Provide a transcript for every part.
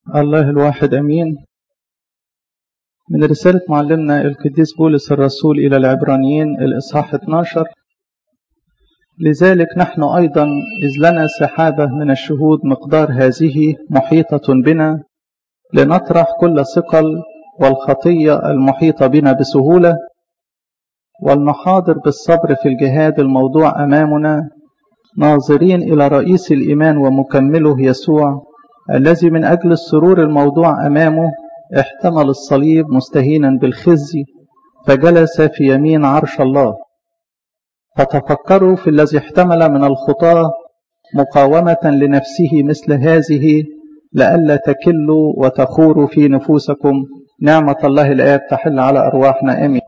الله الواحد أمين من رسالة معلمنا القديس بولس الرسول إلى العبرانيين الإصحاح 12 لذلك نحن أيضا إذ لنا سحابة من الشهود مقدار هذه محيطة بنا لنطرح كل ثقل والخطية المحيطة بنا بسهولة ولنحاضر بالصبر في الجهاد الموضوع أمامنا ناظرين إلى رئيس الإيمان ومكمله يسوع الذي من أجل السرور الموضوع أمامه احتمل الصليب مستهينا بالخزي فجلس في يمين عرش الله فتفكروا في الذي احتمل من الخطاة مقاومة لنفسه مثل هذه لئلا تكلوا وتخوروا في نفوسكم نعمة الله الآب تحل على أرواحنا آمين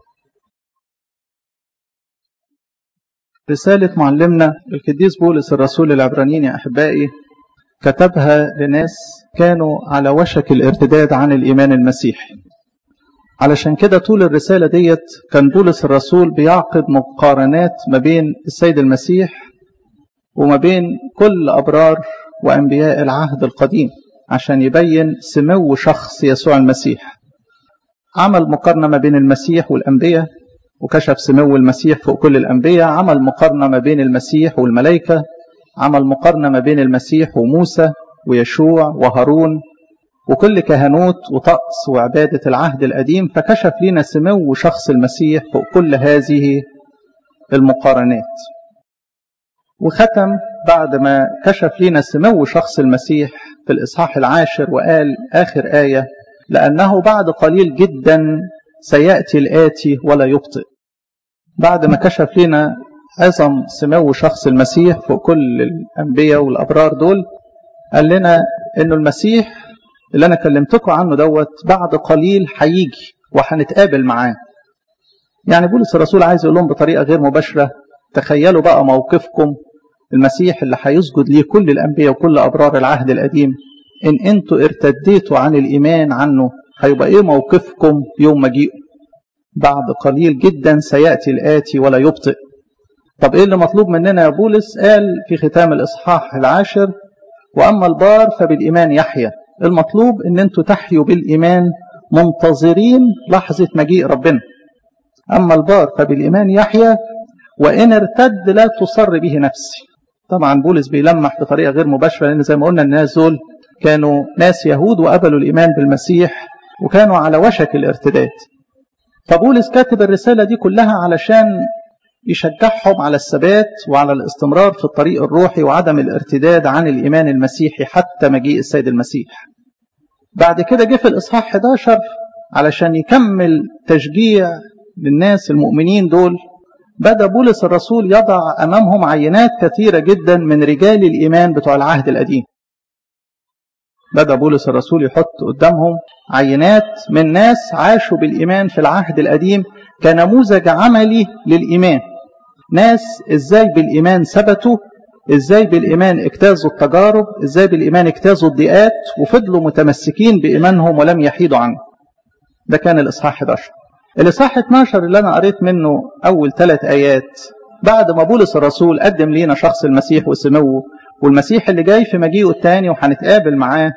رسالة معلمنا القديس بولس الرسول العبرانيين يا أحبائي كتبها لناس كانوا على وشك الارتداد عن الإيمان المسيحي علشان كده طول الرسالة ديت كان بولس الرسول بيعقد مقارنات ما بين السيد المسيح وما بين كل أبرار وأنبياء العهد القديم عشان يبين سمو شخص يسوع المسيح عمل مقارنة ما بين المسيح والأنبياء وكشف سمو المسيح فوق كل الأنبياء عمل مقارنة ما بين المسيح والملائكة عمل مقارنة ما بين المسيح وموسى ويشوع وهارون وكل كهنوت وطقس وعبادة العهد القديم فكشف لنا سمو شخص المسيح فوق كل هذه المقارنات وختم بعد ما كشف لنا سمو شخص المسيح في الإصحاح العاشر وقال آخر آية لأنه بعد قليل جدا سيأتي الآتي ولا يبطئ بعد ما كشف لنا عظم سمو شخص المسيح فوق كل الأنبياء والأبرار دول قال لنا إنه المسيح اللي أنا كلمتكم عنه دوت بعد قليل هيجي وهنتقابل معاه يعني بولس الرسول عايز يقول لهم بطريقة غير مباشرة تخيلوا بقى موقفكم المسيح اللي هيسجد ليه كل الأنبياء وكل أبرار العهد القديم إن أنتوا ارتديتوا عن الإيمان عنه هيبقى إيه موقفكم يوم مجيئه بعد قليل جدا سيأتي الآتي ولا يبطئ طب إيه اللي مطلوب مننا يا بولس قال في ختام الإصحاح العاشر وأما البار فبالإيمان يحيى المطلوب ان انتوا تحيوا بالإيمان منتظرين لحظة مجيء ربنا أما البار فبالإيمان يحيى وإن ارتد لا تصر به نفسي طبعا بولس بيلمح بطريقة غير مباشرة لأن زي ما قلنا الناس دول كانوا ناس يهود وقبلوا الإيمان بالمسيح وكانوا على وشك الارتداد فبولس كاتب الرسالة دي كلها علشان يشجعهم على الثبات وعلى الاستمرار في الطريق الروحي وعدم الارتداد عن الإيمان المسيحي حتى مجيء السيد المسيح بعد كده جه في الإصحاح 11 علشان يكمل تشجيع للناس المؤمنين دول بدأ بولس الرسول يضع أمامهم عينات كثيرة جدا من رجال الإيمان بتوع العهد القديم بدأ بولس الرسول يحط قدامهم عينات من ناس عاشوا بالإيمان في العهد القديم كنموذج عملي للإيمان ناس ازاي بالإيمان ثبتوا ازاي بالإيمان اجتازوا التجارب ازاي بالإيمان اجتازوا الضيقات وفضلوا متمسكين بإيمانهم ولم يحيدوا عنه ده كان الإصحاح 11 الإصحاح 12 اللي أنا قريت منه أول ثلاث آيات بعد ما بولس الرسول قدم لينا شخص المسيح وسموه والمسيح اللي جاي في مجيئه الثاني وهنتقابل معاه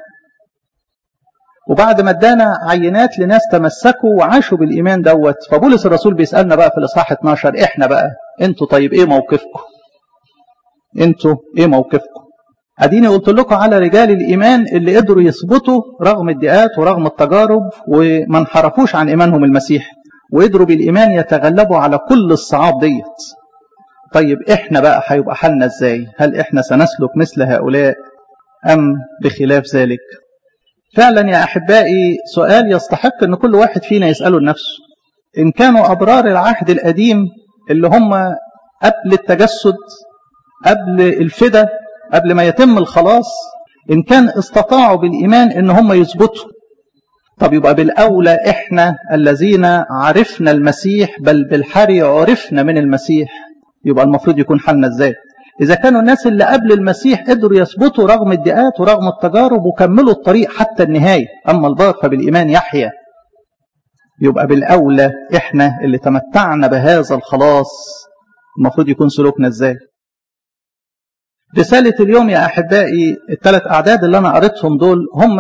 وبعد ما ادانا عينات لناس تمسكوا وعاشوا بالايمان دوت فبولس الرسول بيسالنا بقى في الاصحاح 12 احنا بقى انتوا طيب ايه موقفكم انتوا ايه موقفكم اديني قلت لكم على رجال الايمان اللي قدروا يثبتوا رغم الضيقات ورغم التجارب وما انحرفوش عن ايمانهم المسيحي وقدروا بالايمان يتغلبوا على كل الصعاب ديت طيب احنا بقى هيبقى حالنا ازاي هل احنا سنسلك مثل هؤلاء ام بخلاف ذلك فعلا يا احبائي سؤال يستحق ان كل واحد فينا يساله لنفسه ان كانوا ابرار العهد القديم اللي هم قبل التجسد قبل الفدا قبل ما يتم الخلاص ان كان استطاعوا بالايمان ان هم يثبتوا طب يبقى بالاولى احنا الذين عرفنا المسيح بل بالحري عرفنا من المسيح يبقى المفروض يكون حالنا ازاي إذا كانوا الناس اللي قبل المسيح قدروا يثبتوا رغم الضيقات ورغم التجارب وكملوا الطريق حتى النهاية أما البار فبالإيمان يحيى يبقى بالأولى إحنا اللي تمتعنا بهذا الخلاص المفروض يكون سلوكنا إزاي رسالة اليوم يا أحبائي الثلاث أعداد اللي أنا قريتهم دول هم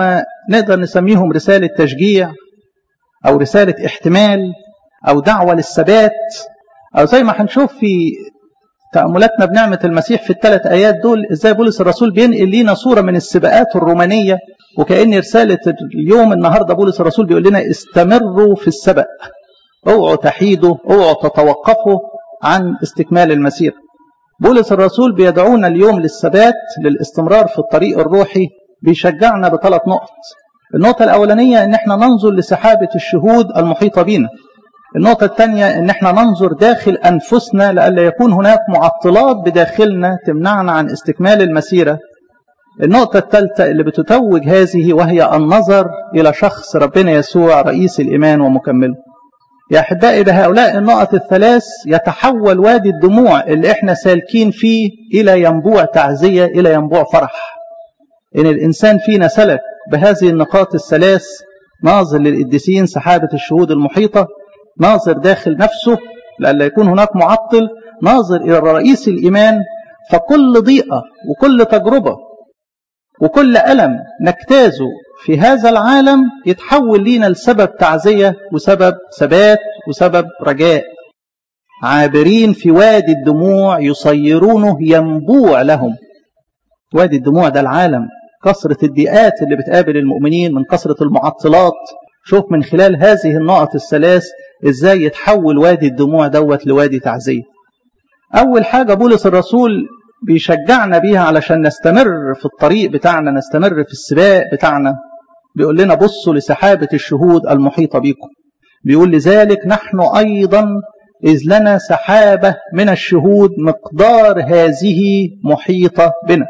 نقدر نسميهم رسالة تشجيع أو رسالة احتمال أو دعوة للثبات أو زي ما هنشوف في تأملاتنا بنعمة المسيح في الثلاث آيات دول إزاي بولس الرسول بينقل لنا صورة من السباقات الرومانية وكأن رسالة اليوم النهاردة بولس الرسول بيقول لنا استمروا في السبق اوعوا تحيدوا اوعوا تتوقفوا عن استكمال المسير بولس الرسول بيدعونا اليوم للثبات للاستمرار في الطريق الروحي بيشجعنا بثلاث نقط النقطة الأولانية إن احنا ننظر لسحابة الشهود المحيطة بنا النقطة الثانية إن احنا ننظر داخل أنفسنا لئلا يكون هناك معطلات بداخلنا تمنعنا عن استكمال المسيرة النقطة الثالثة اللي بتتوج هذه وهي النظر إلى شخص ربنا يسوع رئيس الإيمان ومكمله يا أحبائي بهؤلاء النقط الثلاث يتحول وادي الدموع اللي احنا سالكين فيه إلى ينبوع تعزية إلى ينبوع فرح إن الإنسان فينا سلك بهذه النقاط الثلاث ناظر للقديسين سحابة الشهود المحيطة ناظر داخل نفسه لألا يكون هناك معطل ناظر إلى رئيس الإيمان فكل ضيقة وكل تجربة وكل ألم نجتازه في هذا العالم يتحول لينا لسبب تعزية وسبب ثبات وسبب رجاء عابرين في وادي الدموع يصيرونه ينبوع لهم وادي الدموع ده العالم كثرة الضيقات اللي بتقابل المؤمنين من كثرة المعطلات شوف من خلال هذه النقط الثلاث ازاي يتحول وادي الدموع دوت لوادي تعزية أول حاجة بولس الرسول بيشجعنا بيها علشان نستمر في الطريق بتاعنا نستمر في السباق بتاعنا بيقول لنا بصوا لسحابة الشهود المحيطة بكم بيقول لذلك نحن أيضا إذ لنا سحابة من الشهود مقدار هذه محيطة بنا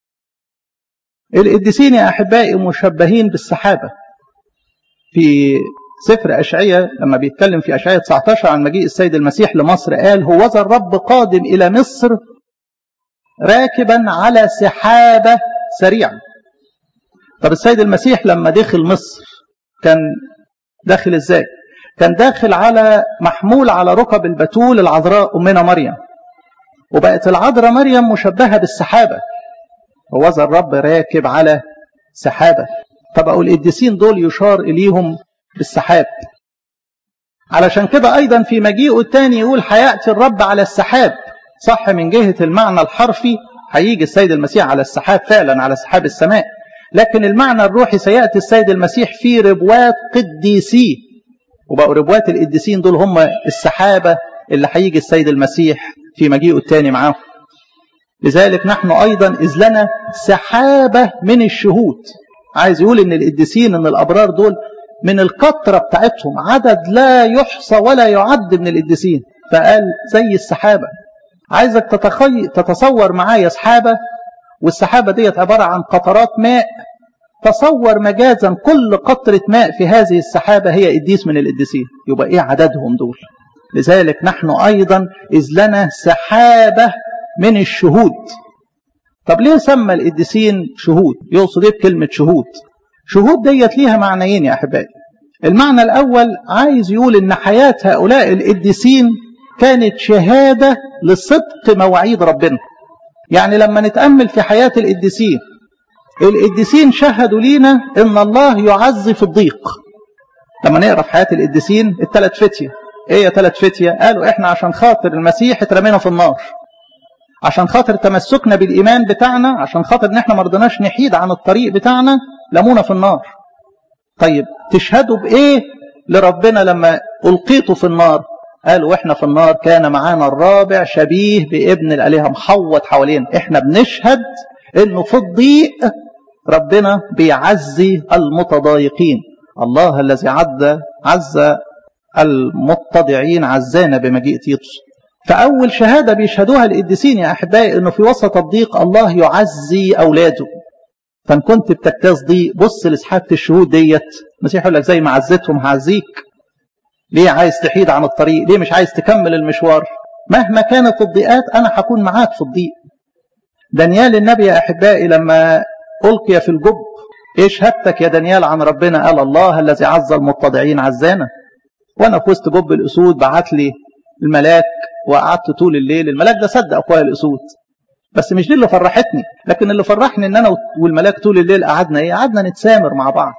القديسين يا أحبائي مشبهين بالسحابة في سفر أشعية لما بيتكلم في أشعية 19 عن مجيء السيد المسيح لمصر قال هو ذا الرب قادم إلى مصر راكبا على سحابة سريعة طب السيد المسيح لما دخل مصر كان داخل ازاي كان داخل على محمول على ركب البتول العذراء أمنا مريم وبقت العذراء مريم مشبهة بالسحابة هو ذا الرب راكب على سحابة فبقوا القديسين دول يشار إليهم بالسحاب علشان كده أيضا في مجيئه الثاني يقول هيأتي الرب على السحاب صح من جهة المعنى الحرفي هيجي السيد المسيح على السحاب فعلا على سحاب السماء لكن المعنى الروحي سيأتي السيد المسيح في ربوات قديسيه وبقوا ربوات القديسين دول هم السحابة اللي هيجي السيد المسيح في مجيئه الثاني معاهم لذلك نحن أيضا إذ لنا سحابة من الشهود عايز يقول إن القديسين إن الأبرار دول من الكترة بتاعتهم عدد لا يحصى ولا يعد من القديسين فقال زي السحابة عايزك تتخي... تتصور معايا سحابة والسحابة ديت عبارة عن قطرات ماء تصور مجازا كل قطرة ماء في هذه السحابة هي قديس من القديسين يبقى ايه عددهم دول لذلك نحن أيضا إذ لنا سحابة من الشهود طب ليه سمى القديسين شهود يقصد ايه بكلمة شهود شهود ديت ليها معنيين يا أحبائي المعنى الأول عايز يقول إن حياة هؤلاء القديسين كانت شهادة لصدق مواعيد ربنا يعني لما نتأمل في حياة القديسين القديسين شهدوا لينا إن الله يعزي في الضيق لما نقرأ في حياة القديسين الثلاث فتية إيه يا ثلاث فتية قالوا إحنا عشان خاطر المسيح اترمينا في النار عشان خاطر تمسكنا بالإيمان بتاعنا عشان خاطر إن إحنا مرضناش نحيد عن الطريق بتاعنا لمونا في النار طيب تشهدوا بإيه لربنا لما ألقيتوا في النار قالوا واحنا في النار كان معانا الرابع شبيه بابن الالهه محوط حوالينا احنا بنشهد انه في الضيق ربنا بيعزي المتضايقين الله الذي عد عز المتضعين عزانا بمجيء تيتوس فاول شهاده بيشهدوها القديسين يا احبائي انه في وسط الضيق الله يعزي اولاده فان كنت بتجتاز ضيق بص لسحابه الشهود ديت المسيح يقول لك زي ما عزتهم هعزيك ليه عايز تحيد عن الطريق ليه مش عايز تكمل المشوار مهما كانت الضيقات أنا هكون معاك في الضيق دانيال النبي يا أحبائي لما ألقي في الجب إيه شهادتك يا دانيال عن ربنا قال الله الذي عز المتضعين عزانا وأنا في وسط جب الأسود بعت لي الملاك وقعدت طول الليل الملاك ده صدق أخويا الأسود بس مش دي اللي فرحتني لكن اللي فرحني ان انا والملاك طول الليل قعدنا ايه قعدنا نتسامر مع بعض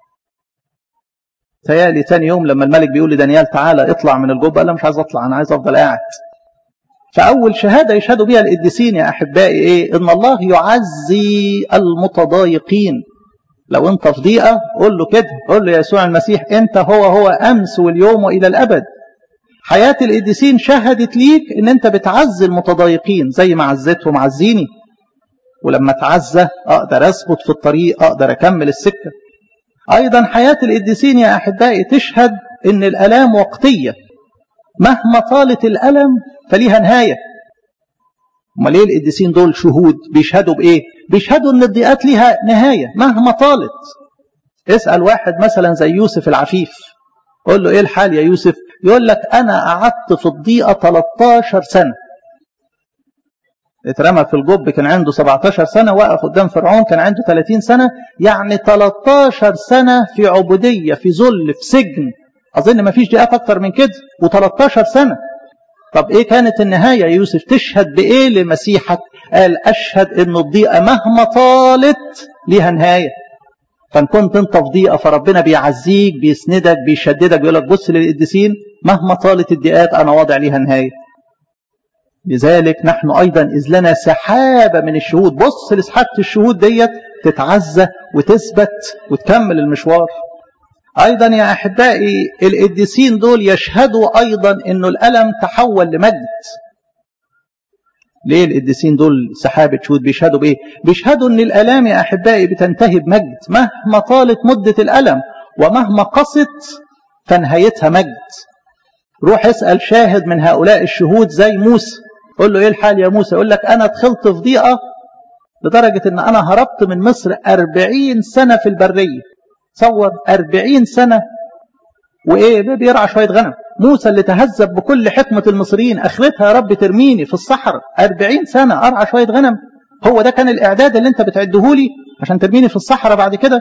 تهيألي تاني يوم لما الملك بيقول لدانيال تعالى اطلع من الجبه قال مش عايز اطلع انا عايز افضل قاعد فاول شهاده يشهدوا بها القديسين يا احبائي ايه ان الله يعزي المتضايقين لو انت في ضيقه قول له كده قول له يا يسوع المسيح انت هو هو امس واليوم والى الابد حياه القديسين شهدت ليك ان انت بتعزي المتضايقين زي ما عزيتهم عزيني ولما اتعزى اقدر اثبت في الطريق اقدر اكمل السكه ايضا حياه القديسين يا احبائي تشهد ان الالام وقتيه مهما طالت الالم فليها نهايه امال ايه القديسين دول شهود بيشهدوا بايه بيشهدوا ان الضيقات ليها نهايه مهما طالت اسال واحد مثلا زي يوسف العفيف قول له ايه الحال يا يوسف يقول لك انا قعدت في الضيقه 13 سنه اترمى في الجب كان عنده 17 سنه وقف قدام فرعون كان عنده 30 سنه يعني 13 سنه في عبوديه في ذل في سجن اظن ما فيش ضيقات اكتر من كده و13 سنه طب ايه كانت النهايه يا يوسف تشهد بايه لمسيحك قال اشهد ان الضيقه مهما طالت ليها نهايه فان كنت انت في ضيقه فربنا بيعزيك بيسندك بيشددك بيقول لك بص للقديسين مهما طالت الضيقات انا واضع ليها نهايه لذلك نحن ايضا اذ لنا سحابه من الشهود بص لسحابه الشهود ديت تتعزى وتثبت وتكمل المشوار ايضا يا احبائي القديسين دول يشهدوا ايضا انه الالم تحول لمجد ليه القديسين دول سحابة شهود بيشهدوا بايه بيشهدوا ان الالام يا احبائي بتنتهي بمجد مهما طالت مدة الالم ومهما قصت فنهايتها مجد روح اسأل شاهد من هؤلاء الشهود زي موسى قول له ايه الحال يا موسى يقول لك انا دخلت في ضيقة لدرجة ان انا هربت من مصر أربعين سنة في البرية تصور أربعين سنة وإيه بيرعى شوية غنم موسى اللي تهذب بكل حكمة المصريين أخرتها يا رب ترميني في الصحراء أربعين سنة أرعى شوية غنم هو ده كان الإعداد اللي أنت بتعده لي عشان ترميني في الصحراء بعد كده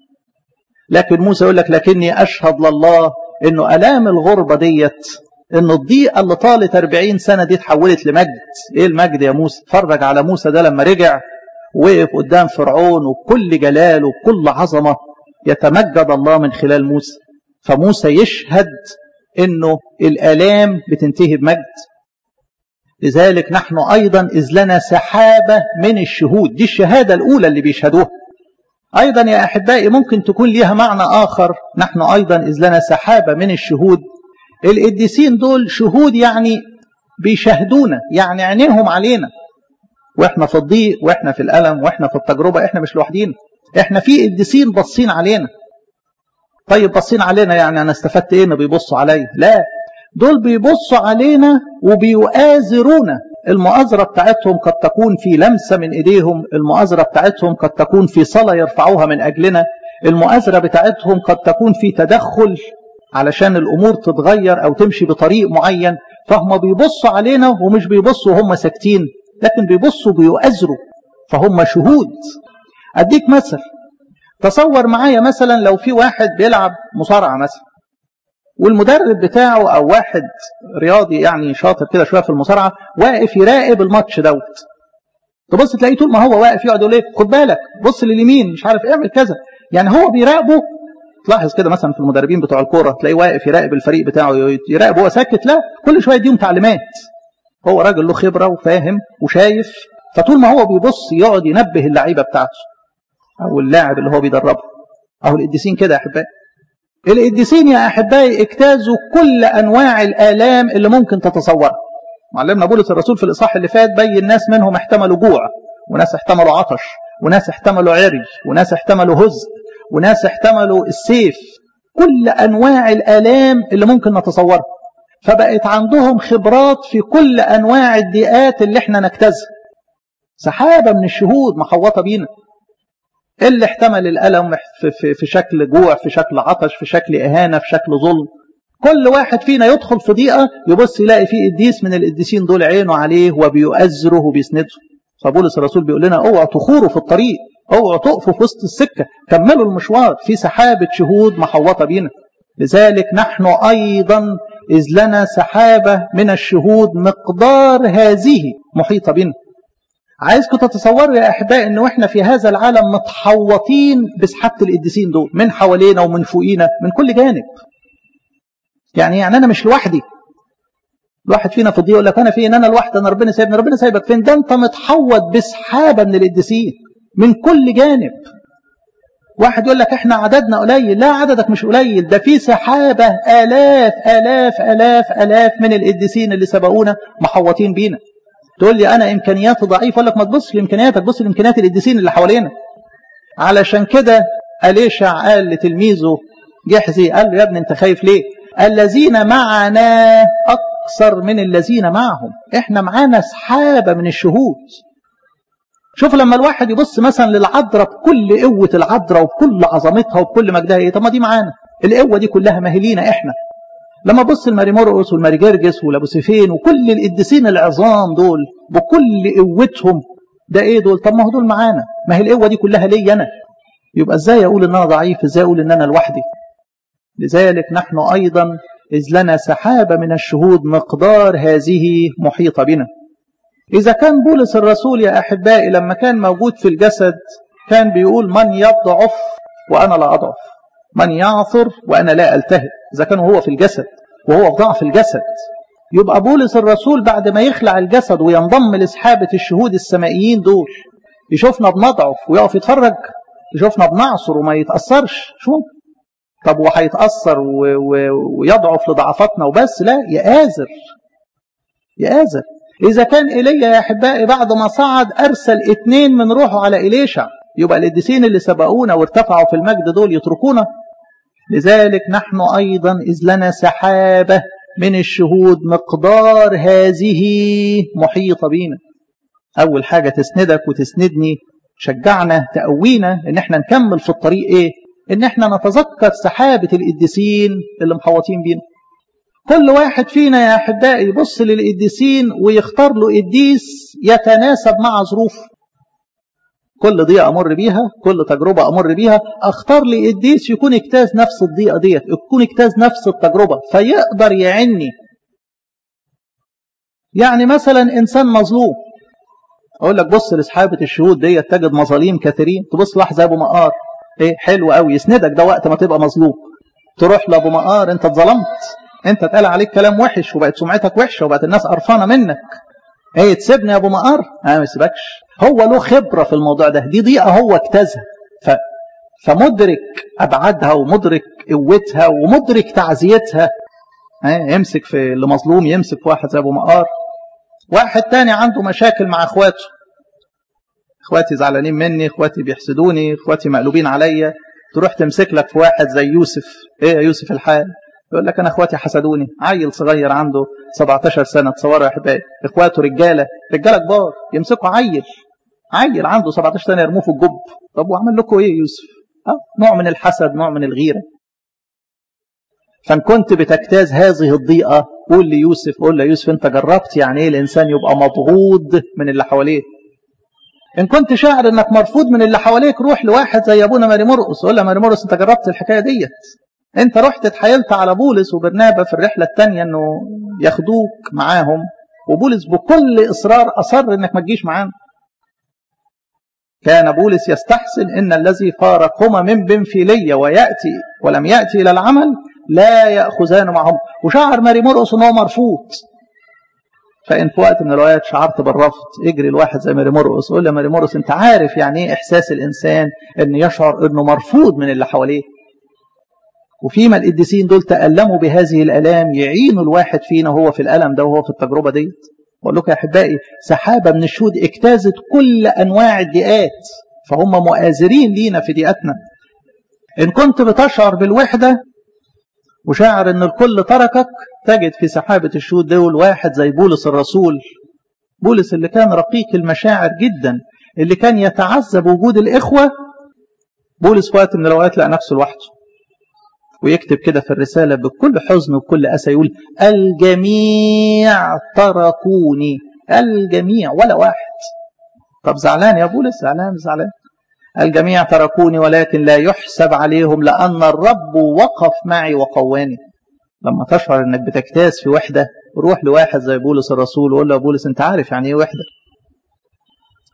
لكن موسى يقول لك لكني أشهد لله إنه ألام الغربة ديت إنه الضيقة اللي طالت 40 سنة دي اتحولت لمجد إيه المجد يا موسى فرج على موسى ده لما رجع وقف قدام فرعون وبكل جلال وبكل عظمة يتمجد الله من خلال موسى فموسى يشهد انه الالام بتنتهي بمجد لذلك نحن ايضا اذ لنا سحابه من الشهود دي الشهاده الاولى اللي بيشهدوها ايضا يا احبائي ممكن تكون ليها معنى اخر نحن ايضا اذ لنا سحابه من الشهود القديسين دول شهود يعني بيشهدونا يعني عينيهم علينا واحنا في الضيق واحنا في الالم واحنا في التجربه احنا مش لوحدينا احنا في قديسين باصين علينا طيب باصين علينا يعني انا استفدت ايه ما بيبصوا عليا لا دول بيبصوا علينا وبيؤازرونا المؤازرة بتاعتهم قد تكون في لمسة من ايديهم المؤازرة بتاعتهم قد تكون في صلاة يرفعوها من اجلنا المؤازرة بتاعتهم قد تكون في تدخل علشان الامور تتغير او تمشي بطريق معين فهم بيبصوا علينا ومش بيبصوا وهم ساكتين لكن بيبصوا بيؤازروا فهم شهود اديك مثل تصور معايا مثلا لو في واحد بيلعب مصارعه مثلا والمدرب بتاعه او واحد رياضي يعني شاطر كده شويه في المصارعه واقف يراقب الماتش دوت تبص تلاقيه طول ما هو واقف يقعد يقول ايه خد بالك بص لليمين مش عارف اعمل كذا يعني هو بيراقبه تلاحظ كده مثلا في المدربين بتوع الكوره تلاقيه واقف يراقب الفريق بتاعه يراقب هو ساكت لا كل شويه يديهم تعليمات هو راجل له خبره وفاهم وشايف فطول ما هو بيبص يقعد ينبه اللعيبه بتاعته او اللاعب اللي هو بيدربه اهو القديسين كده يا احبائي القديسين يا احبائي اجتازوا كل انواع الالام اللي ممكن تتصورها معلمنا بولس الرسول في الاصحاح اللي فات بين ناس منهم احتملوا جوع وناس احتملوا عطش وناس احتملوا عري وناس احتملوا هزء وناس احتملوا السيف كل انواع الالام اللي ممكن نتصورها فبقت عندهم خبرات في كل انواع الضيقات اللي احنا نجتازها سحابه من الشهود محوطه بينا اللي احتمل الألم في, في, في شكل جوع في شكل عطش في شكل إهانة في شكل ظلم كل واحد فينا يدخل في ضيقة يبص يلاقي فيه قديس من القديسين دول عينه عليه وبيؤزره وبيسنده فبولس الرسول بيقول لنا اوعوا تخوروا في الطريق اوعوا تقفوا في وسط السكة كملوا المشوار في سحابة شهود محوطة بينا لذلك نحن أيضا إذ لنا سحابة من الشهود مقدار هذه محيطة بنا عايزكم تتصوروا يا احبائي ان احنا في هذا العالم متحوطين بسحابه القديسين دول من حوالينا ومن فوقينا من كل جانب يعني يعني انا مش لوحدي الواحد فينا في الضيق يقول لك انا فين انا لوحدي انا ربنا سايبني ربنا سايبك فين ده انت متحوط بسحابه من القديسين من كل جانب واحد يقول لك احنا عددنا قليل لا عددك مش قليل ده في سحابه الاف الاف الاف الاف من القديسين اللي سبقونا محوطين بينا تقول لي انا امكانياتي ضعيفه اقول لك ما تبص لامكانياتك بص لامكانيات القديسين اللي حوالينا علشان كده اليشع قال لتلميذه جحزي قال له يا ابني انت خايف ليه الذين معنا اكثر من الذين معهم احنا معانا سحابه من الشهود شوف لما الواحد يبص مثلا للعذراء بكل قوه العذراء وبكل عظمتها وبكل مجدها ايه طب ما دي معانا القوه دي كلها ماهلينا احنا لما بص الماري مرقس والماري جرجس والابوسيفين وكل القديسين العظام دول بكل قوتهم ده ايه دول طب ما هو دول معانا ما هي القوه دي كلها ليا انا يبقى ازاي اقول ان انا ضعيف ازاي اقول ان انا لوحدي لذلك نحن ايضا اذ لنا سحابه من الشهود مقدار هذه محيطه بنا اذا كان بولس الرسول يا احبائي لما كان موجود في الجسد كان بيقول من يضعف وانا لا اضعف من يعثر وانا لا التهب اذا كان هو في الجسد وهو في ضعف الجسد يبقى بولس الرسول بعد ما يخلع الجسد وينضم لسحابه الشهود السمائيين دول يشوفنا بنضعف ويقف يتفرج يشوفنا بنعصر وما يتاثرش شو طب وهيتاثر ويضعف لضعفاتنا وبس لا يآزر يآزر إذا كان إيليا يا أحبائي بعد ما صعد أرسل اتنين من روحه على إليشع يبقى القديسين اللي سبقونا وارتفعوا في المجد دول يتركونا لذلك نحن أيضا إذ لنا سحابة من الشهود مقدار هذه محيطة بينا أول حاجة تسندك وتسندني شجعنا تقوينا إن احنا نكمل في الطريق إيه إن احنا نتذكر سحابة القديسين اللي محوطين بينا كل واحد فينا يا أحبائي يبص للقديسين ويختار له قديس يتناسب مع ظروفه كل ضيقة أمر بيها كل تجربة أمر بيها أختار لي قديس يكون اجتاز نفس الضيقة ديت يكون اجتاز نفس التجربة فيقدر يعني يعني مثلا إنسان مظلوم أقول لك بص لسحابة الشهود ديت تجد مظاليم كثيرين تبص لحظة أبو مقار إيه حلو قوي يسندك ده وقت ما تبقى مظلوم تروح لأبو مقار أنت اتظلمت أنت اتقال عليك كلام وحش وبقت سمعتك وحشة وبقت الناس قرفانة منك ايه تسيبني يا ابو مقار انا ما يسيبكش هو له خبره في الموضوع ده دي ضيقه هو اجتازها ف... فمدرك ابعادها ومدرك قوتها ومدرك تعزيتها ايه يمسك في اللي مظلوم يمسك في واحد زي ابو مقار واحد تاني عنده مشاكل مع اخواته اخواتي زعلانين مني اخواتي بيحسدوني اخواتي مقلوبين عليا تروح تمسك لك في واحد زي يوسف ايه يا يوسف الحال يقول لك انا اخواتي حسدوني عيل صغير عنده 17 سنه تصوروا يا احبائي اخواته رجاله رجاله كبار يمسكوا عيل عيل عنده 17 سنه يرموه في الجب طب وعمل لكم ايه يوسف أه؟ نوع من الحسد نوع من الغيره فان كنت بتجتاز هذه الضيقه قول ليوسف قول ليوسف انت جربت يعني ايه الانسان يبقى مضغوض من اللي حواليه ان كنت شاعر انك مرفوض من اللي حواليك روح لواحد زي ابونا ماري مرقس قول له ماري مرقس انت جربت الحكايه ديت انت رحت اتحايلت على بولس وبرنابا في الرحله الثانيه انه ياخدوك معاهم وبولس بكل اصرار اصر انك ما تجيش معانا كان بولس يستحسن ان الذي فارقهما من بنفيليه وياتي ولم ياتي الى العمل لا ياخذان معهم وشعر ماري مرقس ان هو مرفوض فان في وقت من الاوقات شعرت بالرفض اجري لواحد زي ماري مرقس قول له ماري مرقس انت عارف يعني ايه احساس الانسان ان يشعر انه مرفوض من اللي حواليه وفيما القديسين دول تألموا بهذه الآلام يعينوا الواحد فينا وهو في الألم ده وهو في التجربة ديت بقول لكم يا أحبائي سحابة من الشهود اجتازت كل أنواع الضيقات فهم مؤازرين لينا في ضيقتنا إن كنت بتشعر بالوحدة وشاعر إن الكل تركك تجد في سحابة الشهود دول واحد زي بولس الرسول بولس اللي كان رقيق المشاعر جدا اللي كان يتعذب وجود الإخوة بولس في وقت من الأوقات لقى نفسه لوحده ويكتب كده في الرسالة بكل حزن وبكل أسى يقول الجميع تركوني الجميع ولا واحد طب زعلان يا بولس زعلان زعلان الجميع تركوني ولكن لا يحسب عليهم لأن الرب وقف معي وقواني لما تشعر انك بتجتاز في وحدة روح لواحد زي بولس الرسول وقول له يا بولس انت عارف يعني ايه وحدة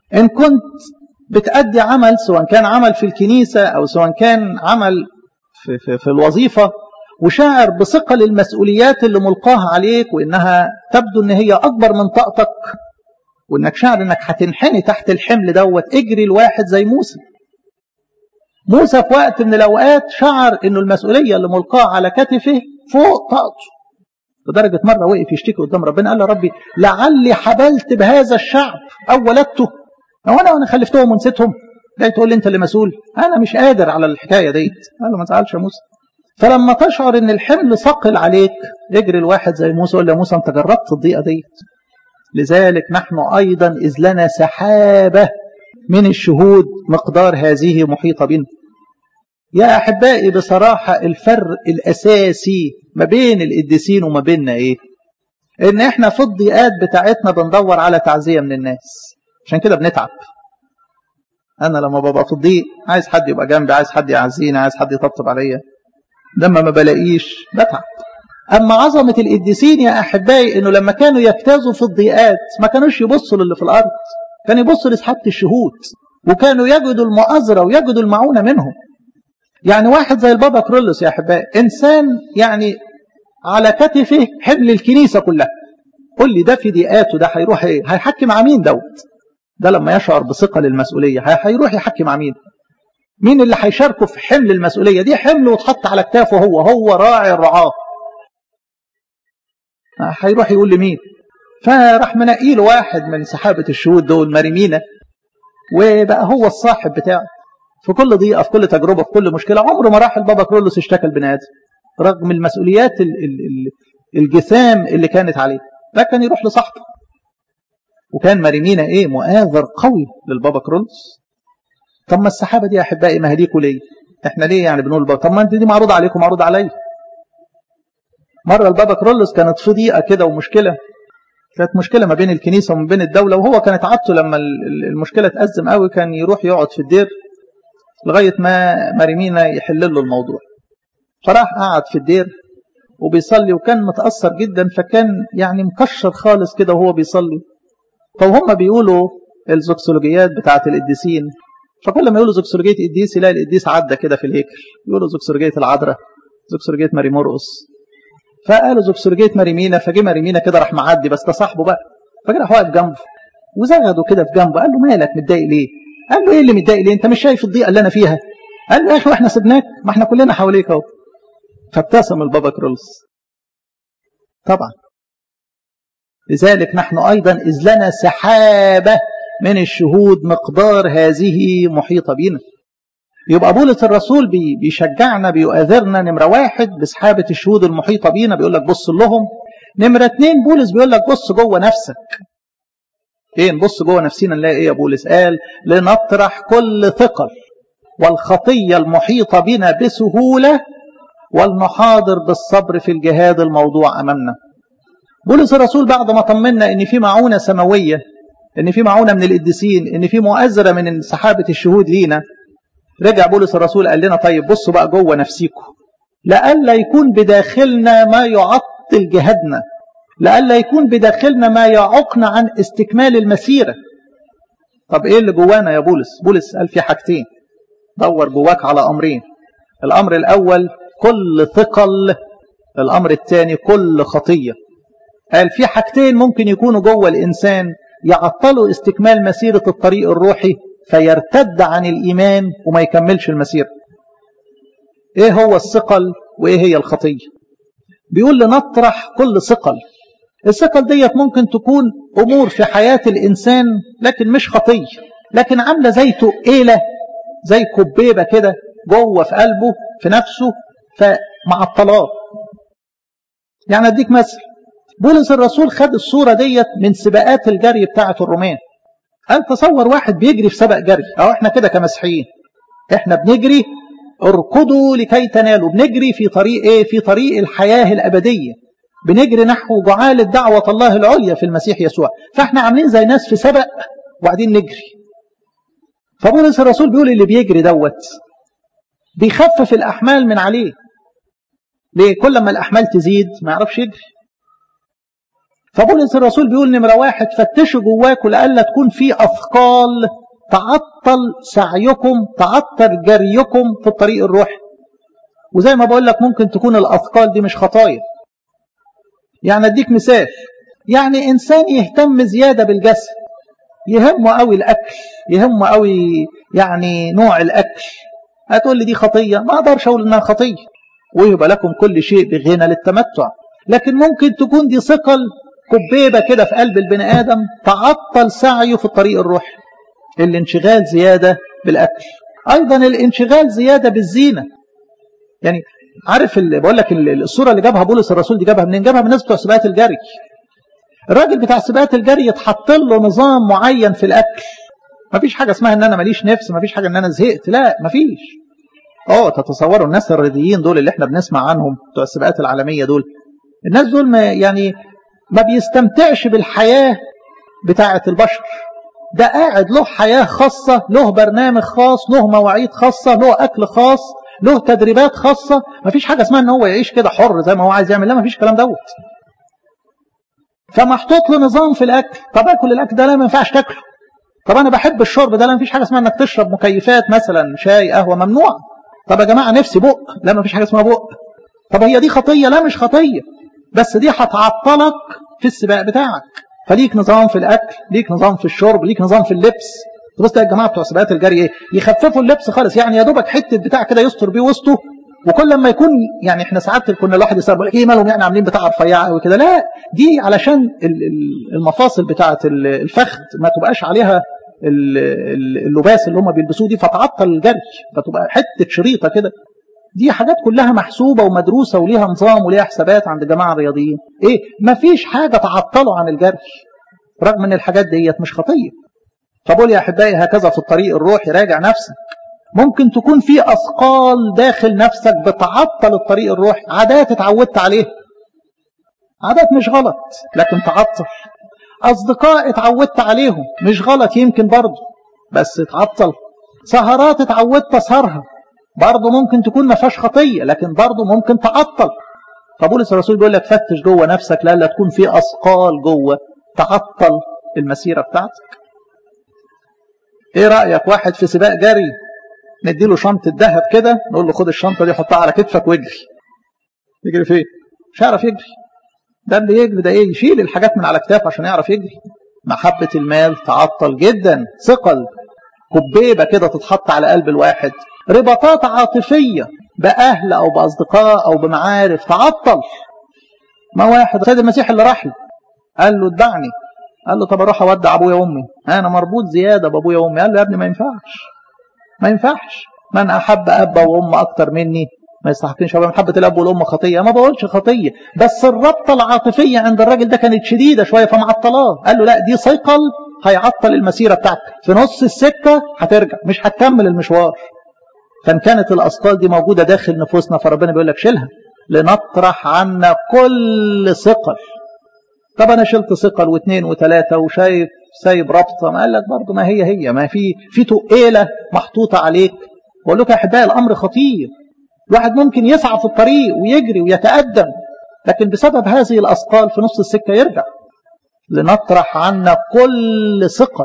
إن كنت بتأدي عمل سواء كان عمل في الكنيسة أو سواء كان عمل في, في, في الوظيفة وشاعر بثقل المسؤوليات اللي ملقاها عليك وإنها تبدو إن هي أكبر من طاقتك وإنك شاعر إنك هتنحني تحت الحمل دوت اجري الواحد زي موسى موسى في وقت من الأوقات شعر إنه المسؤولية اللي ملقاة على كتفه فوق طاقته لدرجة مرة وقف يشتكي قدام ربنا قال له ربي لعلي حبلت بهذا الشعب أو ولدته أو أنا وأنا خلفتهم ونسيتهم جاي تقول لي أنت اللي مسؤول أنا مش قادر على الحكاية ديت قال له ما تزعلش يا موسى فلما تشعر ان الحمل ثقل عليك اجري الواحد زي موسى قول يا موسى انت جربت الضيقه ديت لذلك نحن ايضا اذ لنا سحابه من الشهود مقدار هذه محيطه بنا يا احبائي بصراحه الفرق الاساسي ما بين القديسين وما بيننا ايه ان احنا في الضيقات بتاعتنا بندور على تعزيه من الناس عشان كده بنتعب انا لما ببقى في الضيق عايز حد يبقى جنبي عايز حد يعزيني عايز حد يطبطب عليا لما ما بلاقيش بتعب أما عظمة القديسين يا أحبائي إنه لما كانوا يجتازوا في الضيقات ما كانوش يبصوا للي في الأرض كانوا يبصوا لسحابة الشهود وكانوا يجدوا المؤازرة ويجدوا المعونة منهم يعني واحد زي البابا كرولوس يا أحبائي إنسان يعني على كتفه حمل الكنيسة كلها قل لي ده في ضيقاته ده هيروح ايه هيحكي مع مين دوت ده لما يشعر بثقل المسؤولية هيروح يحكي مع مين مين اللي هيشاركه في حمل المسؤولية دي حمل وتحط على كتافه هو هو راعي الرعاة هيروح يقول لمين فراح منقي له واحد من سحابة الشهود دول مريمينة وبقى هو الصاحب بتاعه في كل ضيقة في كل تجربة في كل مشكلة عمره ما راح البابا كرولوس اشتكى البني آدم رغم المسؤوليات الجسام اللي كانت عليه لكن يروح لصاحبه وكان مريمينة ايه مؤاذر قوي للبابا كرولوس طب ما السحابة دي يا أحبائي ما هديكوا ليه احنا ليه يعني بنقول بابا طب ما انت دي معروض عليكم معروض عليا مرة البابا كرولوس كانت في ضيقة كده ومشكلة كانت مشكلة ما بين الكنيسة وما بين الدولة وهو كانت عادته لما المشكلة تأزم قوي كان يروح يقعد في الدير لغاية ما مريمينا يحل له الموضوع فراح قعد في الدير وبيصلي وكان متأثر جدا فكان يعني مكشر خالص كده وهو بيصلي فهم بيقولوا الزوكسولوجيات بتاعت القديسين فكل ما يقولوا زوكسولوجية قديس يلاقي القديس عدى كده في الهيكل يقولوا زوكسولوجية العذراء زوكسولوجية ماري مرقص فقالوا زوكسولوجية ماريمينا فجه ماريمينا كده راح معدي بس ده صاحبه بقى فجه راح واقف جنبه وزغده كده في جنبه قال له مالك متضايق ليه؟ قال له ايه اللي متضايق ليه؟ انت مش شايف الضيقه اللي انا فيها؟ قال له يا اخي واحنا سيبناك ما احنا كلنا حواليك اهو فابتسم البابا كرولس طبعا لذلك نحن ايضا اذ لنا سحابه من الشهود مقدار هذه محيطه بنا يبقى بولس الرسول بيشجعنا بيؤذرنا نمرة واحد بسحابة الشهود المحيطة بينا بيقول لك بص لهم نمرة اتنين بولس بيقول لك بص جوه نفسك ايه نبص جوه نفسنا نلاقي ايه يا بولس قال لنطرح كل ثقل والخطية المحيطة بنا بسهولة ولنحاضر بالصبر في الجهاد الموضوع أمامنا بولس الرسول بعد ما طمنا ان في معونة سماوية ان في معونة من القديسين ان في مؤازرة من سحابة الشهود لينا رجع بولس الرسول قال لنا طيب بصوا بقى جوه نفسيكم لئلا يكون بداخلنا ما يعطل جهادنا لئلا يكون بداخلنا ما يعوقنا عن استكمال المسيرة طب ايه اللي جوانا يا بولس بولس قال في حاجتين دور جواك على امرين الامر الاول كل ثقل الامر الثاني كل خطية قال في حاجتين ممكن يكونوا جوه الانسان يعطلوا استكمال مسيرة الطريق الروحي فيرتد عن الإيمان وما يكملش المسيرة إيه هو الثقل وإيه هي الخطية بيقول لنطرح كل ثقل الثقل ديت ممكن تكون أمور في حياة الإنسان لكن مش خطية لكن عاملة زي تقيلة زي كبيبة كده جوه في قلبه في نفسه فمعطلات يعني أديك مثل بولس الرسول خد الصورة ديت من سباقات الجري بتاعة الرومان قال تصور واحد بيجري في سبق جري أو احنا كده كمسيحيين احنا بنجري اركضوا لكي تنالوا بنجري في طريق ايه في طريق الحياة الأبدية بنجري نحو جعالة دعوة الله العليا في المسيح يسوع فاحنا عاملين زي ناس في سبق وبعدين نجري فبولس الرسول بيقول اللي بيجري دوت بيخفف الأحمال من عليه ليه كل ما الأحمال تزيد ما يعرفش يجري فبولس الرسول بيقول نمرة واحد فتشوا جواكم لألا تكون في أثقال تعطل سعيكم تعطل جريكم في الطريق الروحي وزي ما بقول لك ممكن تكون الأثقال دي مش خطايا يعني أديك مثال يعني إنسان يهتم زيادة بالجسد يهمه قوي الأكل يهمه قوي يعني نوع الأكل هتقول لي دي خطية ما أقدرش أقول إنها خطية ويبقى لكم كل شيء بغنى للتمتع لكن ممكن تكون دي ثقل كبيبة كده في قلب البني آدم تعطل سعيه في الطريق الروحي الانشغال زيادة بالأكل أيضا الانشغال زيادة بالزينة يعني عارف اللي بقول لك الصورة اللي جابها بولس الرسول دي جابها منين جابها من الناس بتوع سباقات الجري الراجل بتاع سباقات الجري يتحط له نظام معين في الأكل مفيش حاجة اسمها ان انا ماليش نفس مفيش حاجة ان انا زهقت لا مفيش اه تتصوروا الناس الرياضيين دول اللي احنا بنسمع عنهم بتوع السباقات العالمية دول الناس دول ما يعني ما بيستمتعش بالحياة بتاعة البشر ده قاعد له حياة خاصة له برنامج خاص له مواعيد خاصة له أكل خاص له تدريبات خاصة مفيش حاجة اسمها ان هو يعيش كده حر زي ما هو عايز يعمل لا مفيش الكلام دوت فمحطوط له نظام في الأكل طب أكل الأكل ده لا ما ينفعش تاكله طب أنا بحب الشرب ده لا مفيش حاجة اسمها إنك تشرب مكيفات مثلا شاي قهوة ممنوع طب يا جماعة نفسي بق لا مفيش حاجة اسمها بق طب هي دي خطية لا مش خطية بس دي هتعطلك في السباق بتاعك فليك نظام في الأكل ليك نظام في الشرب ليك نظام في اللبس تبص يا جماعة بتوع سباقات الجري ايه يخففوا اللبس خالص يعني يا دوبك حتة بتاع كده يستر بيه وسطه وكل لما يكون يعني احنا ساعات كنا الواحد يسال بيقول لك ايه مالهم يعني عاملين بتاع رفيعه قوي كده لا دي علشان المفاصل بتاعه الفخذ ما تبقاش عليها اللباس اللي هم بيلبسوه دي فتعطل الجري فتبقى حته شريطه كده دي حاجات كلها محسوبه ومدروسه وليها نظام وليها حسابات عند جماعه الرياضيين ايه مفيش حاجه تعطله عن الجري رغم ان الحاجات ديت مش خطيه فبقول يا احبائي هكذا في الطريق الروحي راجع نفسك ممكن تكون في أثقال داخل نفسك بتعطل الطريق الروحي عادات اتعودت عليها عادات مش غلط لكن تعطل أصدقاء اتعودت عليهم مش غلط يمكن برضه بس اتعطل سهرات اتعودت أسهرها برضه ممكن تكون ما فيهاش خطية لكن برضه ممكن تعطل فبولس الرسول بيقول لك فتش جوه نفسك لا تكون في أثقال جوه تعطل المسيرة بتاعتك ايه رأيك واحد في سباق جري نديله شنطة ذهب كده نقول له خد الشنطة دي حطها على كتفك واجري يجري فين مش هيعرف يجري ده اللي يجري ده ايه يشيل الحاجات من على كتافه عشان يعرف يجري محبة المال تعطل جدا ثقل كبيبة كده تتحط على قلب الواحد رباطات عاطفية بأهل أو بأصدقاء أو بمعارف تعطل ما واحد سيد المسيح اللي راح له قال له اتبعني قال له طب اروح اودع ابويا وامي انا مربوط زياده بابويا وامي قال له يا ابني ما ينفعش ما ينفعش من احب اب وام اكتر مني ما يستحقنيش ابقى محبه الاب والام خطيه ما بقولش خطيه بس الربطه العاطفيه عند الراجل ده كانت شديده شويه فمعطلاه قال له لا دي ثقل هيعطل المسيره بتاعتك في نص السكه هترجع مش هتكمل المشوار فان كانت الاثقال دي موجوده داخل نفوسنا فربنا بيقول لك شيلها لنطرح عنا كل ثقل طب انا شلت ثقل واثنين وثلاثه وشايف سايب رابطه ما قال لك برضه ما هي هي ما في في تقيله محطوطه عليك بقول لكم يا احبائي الامر خطير الواحد ممكن يسعى في الطريق ويجري ويتقدم لكن بسبب هذه الاثقال في نص السكه يرجع لنطرح عنا كل ثقل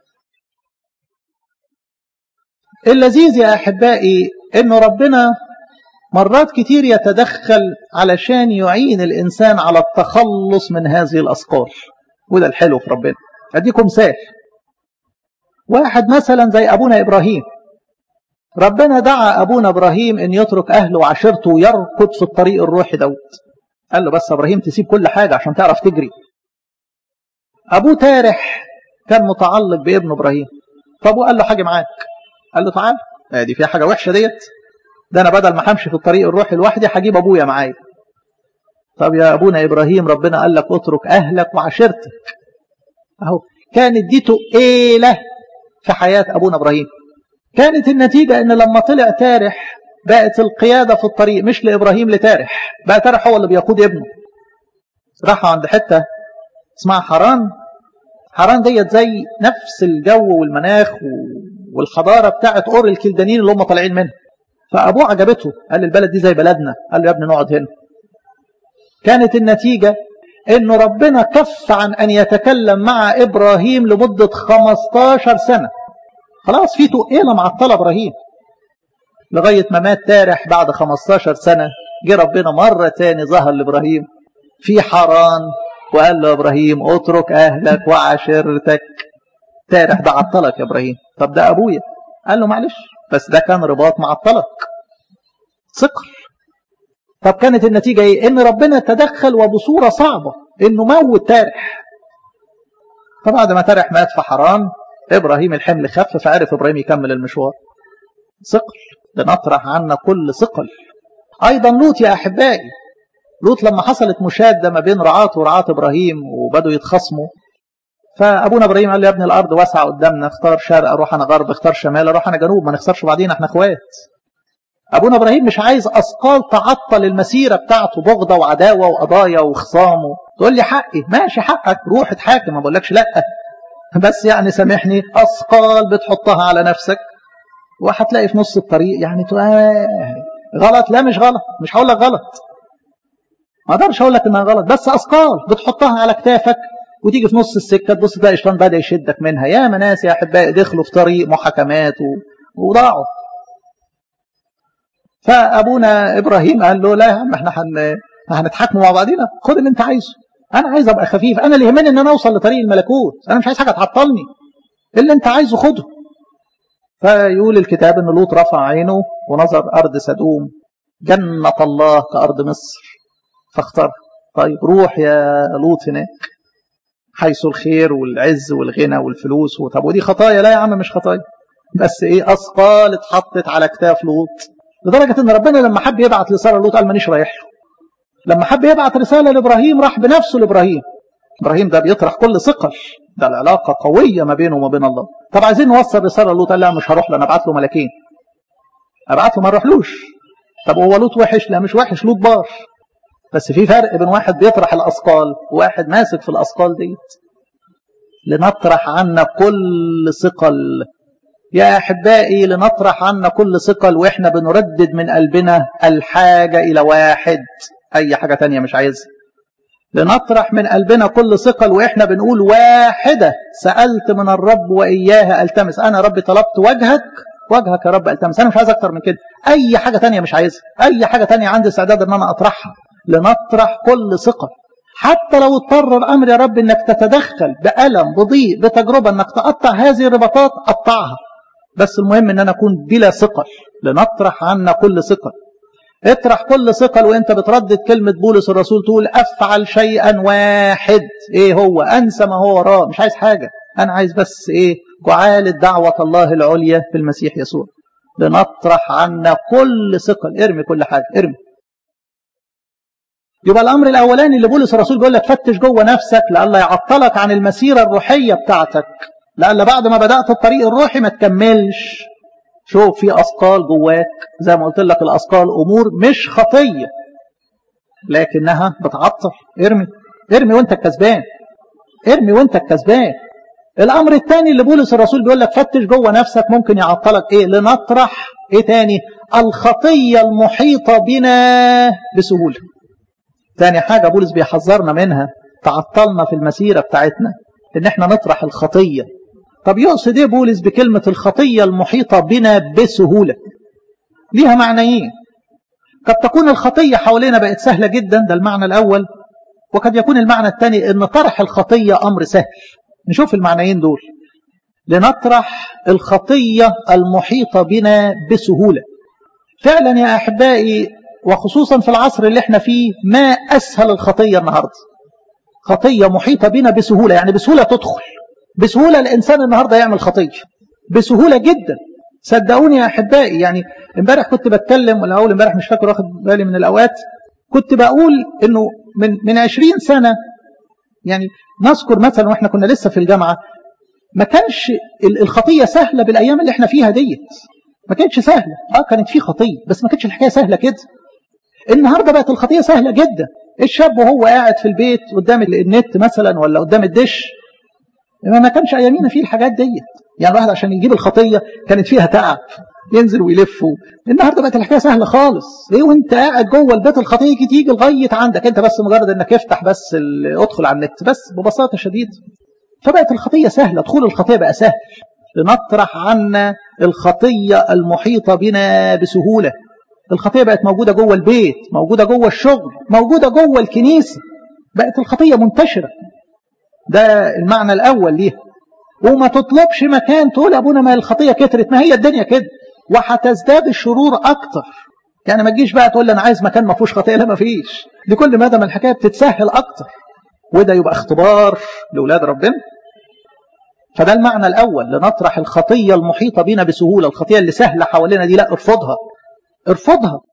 اللذيذ يا احبائي انه ربنا مرات كتير يتدخل علشان يعين الإنسان على التخلص من هذه الأثقال وده الحلو في ربنا أديكم مثال واحد مثلا زي أبونا إبراهيم ربنا دعا أبونا إبراهيم أن يترك أهله وعشيرته ويركض في الطريق الروحي دوت قال له بس إبراهيم تسيب كل حاجة عشان تعرف تجري أبوه تارح كان متعلق بابن إبراهيم فأبوه قال له حاجة معاك قال له تعال دي فيها حاجة وحشة ديت ده انا بدل ما همشي في الطريق الروحي لوحدي هجيب ابويا معايا طب يا ابونا ابراهيم ربنا قال لك اترك اهلك وعشيرتك اهو كانت دي تقيله في حياه ابونا ابراهيم كانت النتيجه ان لما طلع تارح بقت القياده في الطريق مش لابراهيم لتارح بقى تارح هو اللي بيقود ابنه راحوا عند حته اسمها حران حران ديت زي نفس الجو والمناخ والحضاره بتاعت اور الكلدانيين اللي هم طالعين منها فأبوه عجبته قال البلد دي زي بلدنا قال له يا ابني نقعد هنا كانت النتيجة انه ربنا كف عن ان يتكلم مع ابراهيم لمدة 15 سنة خلاص في تقيلة معطلة ابراهيم لغاية ما مات تارح بعد 15 سنة جه ربنا مرة تاني ظهر لابراهيم في حران وقال له ابراهيم اترك اهلك وعشيرتك تارح ده عطلك يا ابراهيم طب ده ابويا قال له معلش بس ده كان رباط معطلك ثقل طب كانت النتيجة ايه ان ربنا تدخل وبصورة صعبة انه موت تارح فبعد ما تارح مات في حران ابراهيم الحمل خف فعرف ابراهيم يكمل المشوار ثقل لنطرح عنا كل ثقل ايضا لوط يا احبائي لوط لما حصلت مشادة ما بين رعاة ورعاة ابراهيم وبدوا يتخاصموا فابونا ابراهيم قال لي يا ابن الارض واسعه قدامنا اختار شرق اروح انا غرب اختار شمال اروح انا جنوب ما نخسرش بعضينا احنا اخوات ابونا ابراهيم مش عايز اثقال تعطل المسيره بتاعته بغضه وعداوه وقضايا وخصام تقول لي حقي ماشي حقك روح اتحاكم ما بقولكش لا بس يعني سامحني اثقال بتحطها على نفسك وهتلاقي في نص الطريق يعني آه غلط لا مش غلط مش هقول لك غلط ما اقدرش اقول لك انها غلط بس اثقال بتحطها على كتافك وتيجي في نص السكه تبص تلاقي الشيطان بدا يشدك منها يا ناس يا احبائي دخلوا في طريق محاكمات وضاعوا فابونا ابراهيم قال له لا يا عم احنا هن... هنتحاكموا مع بعضينا خد اللي انت عايزه انا عايز ابقى خفيف انا اللي يهمني ان انا اوصل لطريق الملكوت انا مش عايز حاجه تعطلني اللي انت عايزه خده فيقول الكتاب ان لوط رفع عينه ونظر ارض سدوم جنة الله كارض مصر فاختار طيب روح يا لوط هناك حيث الخير والعز والغنى والفلوس طب ودي خطايا لا يا عم مش خطايا بس ايه اثقال اتحطت على كتاف لوط لدرجة ان ربنا لما حب يبعت رسالة لوط قال مانيش رايح له لما حب يبعت رسالة لابراهيم راح بنفسه لابراهيم ابراهيم ده بيطرح كل ثقل ده العلاقة قوية ما بينه وما بين الله طب عايزين نوصل رسالة لوط قال لا مش هروح له انا ابعت له ملكين ابعت له ما اروحلوش طب هو لوط وحش لا مش وحش لوط بار بس في فرق بين واحد بيطرح الاثقال وواحد ماسك في الاثقال ديت لنطرح عنا كل ثقل يا احبائي لنطرح عنا كل ثقل واحنا بنردد من قلبنا الحاجه الى واحد اي حاجه تانية مش عايزها لنطرح من قلبنا كل ثقل واحنا بنقول واحده سالت من الرب واياها التمس انا ربي طلبت وجهك وجهك يا رب التمس انا مش عايز اكتر من كده اي حاجه تانية مش عايزها اي حاجه تانية عندي استعداد ان انا اطرحها لنطرح كل ثقل حتى لو اضطر الامر يا رب انك تتدخل بالم بضيق بتجربه انك تقطع هذه الرباطات قطعها بس المهم ان انا اكون بلا ثقل لنطرح عنا كل ثقل اطرح كل ثقل وانت بتردد كلمة بولس الرسول تقول افعل شيئا واحد ايه هو انسى ما هو وراه مش عايز حاجة انا عايز بس ايه جعالة دعوة الله العليا في المسيح يسوع لنطرح عنا كل ثقل ارمي كل حاجة ارمي يبقى الامر الاولاني اللي بولس الرسول بيقول لك فتش جوه نفسك لئلا يعطلك عن المسيرة الروحية بتاعتك لألا بعد ما بدأت الطريق الروحي ما تكملش شوف في أثقال جواك زي ما قلت لك الأثقال أمور مش خطية لكنها بتعطل ارمي ارمي وانت الكسبان ارمي وانت الكسبان الأمر الثاني اللي بولس الرسول بيقول لك فتش جوه نفسك ممكن يعطلك ايه لنطرح ايه تاني الخطية المحيطة بنا بسهولة تاني حاجة بولس بيحذرنا منها تعطلنا في المسيرة بتاعتنا ان احنا نطرح الخطية طب يقصد ايه بولس بكلمة الخطية المحيطة بنا بسهولة ليها معنيين قد تكون الخطية حوالينا بقت سهلة جدا ده المعنى الأول وقد يكون المعنى الثاني ان طرح الخطية أمر سهل نشوف المعنيين دول لنطرح الخطية المحيطة بنا بسهولة فعلا يا أحبائي وخصوصا في العصر اللي احنا فيه ما أسهل الخطية النهاردة خطية محيطة بنا بسهولة يعني بسهولة تدخل بسهولة الإنسان النهاردة يعمل خطية بسهولة جدا صدقوني يا أحبائي يعني امبارح كنت بتكلم ولا أول امبارح مش فاكر واخد بالي من الأوقات كنت بقول إنه من من 20 سنة يعني نذكر مثلا واحنا كنا لسه في الجامعة ما كانش الخطية سهلة بالأيام اللي احنا فيها ديت ما كانتش سهلة اه كانت في خطية بس ما كانتش الحكاية سهلة كده النهاردة بقت الخطية سهلة جدا الشاب وهو قاعد في البيت قدام النت مثلا ولا قدام الدش ما كانش ايامينا فيه الحاجات ديت يعني الواحد عشان يجيب الخطيه كانت فيها تعب ينزل ويلف النهارده بقت الحكايه سهله خالص ايه وانت قاعد جوه البيت الخطيه تيجي لغايه عندك انت بس مجرد انك افتح بس ادخل على النت بس ببساطه شديده فبقت الخطيه سهله دخول الخطيه بقى سهل لنطرح عنا الخطيه المحيطه بنا بسهوله الخطيه بقت موجوده جوه البيت موجوده جوه الشغل موجوده جوه الكنيسه بقت الخطيه منتشره ده المعنى الاول ليها وما تطلبش مكان تقول ابونا ما الخطيه كترت ما هي الدنيا كده وهتزداد الشرور اكتر يعني ما تجيش بقى تقول لي انا عايز مكان ما فيهوش خطيه لا ما فيش دي كل ما دام الحكايه بتتسهل اكتر وده يبقى اختبار لاولاد ربنا فده المعنى الاول لنطرح الخطيه المحيطه بنا بسهوله الخطيه اللي سهله حوالينا دي لا ارفضها ارفضها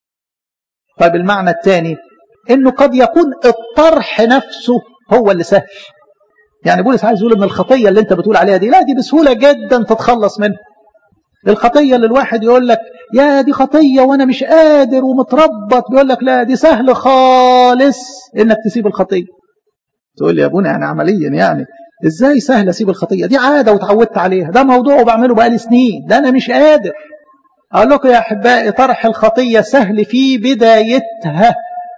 طيب المعنى الثاني انه قد يكون الطرح نفسه هو اللي سهل يعني بولس عايز يقول ان الخطيه اللي انت بتقول عليها دي لا دي بسهوله جدا تتخلص منها الخطيه اللي الواحد يقول لك يا دي خطيه وانا مش قادر ومتربط بيقول لك لا دي سهل خالص انك تسيب الخطيه تقول لي يا ابونا يعني عمليا يعني ازاي سهل اسيب الخطيه دي عاده وتعودت عليها ده موضوع وبعمله بقالي سنين ده انا مش قادر اقول لكم يا احبائي طرح الخطيه سهل في بدايتها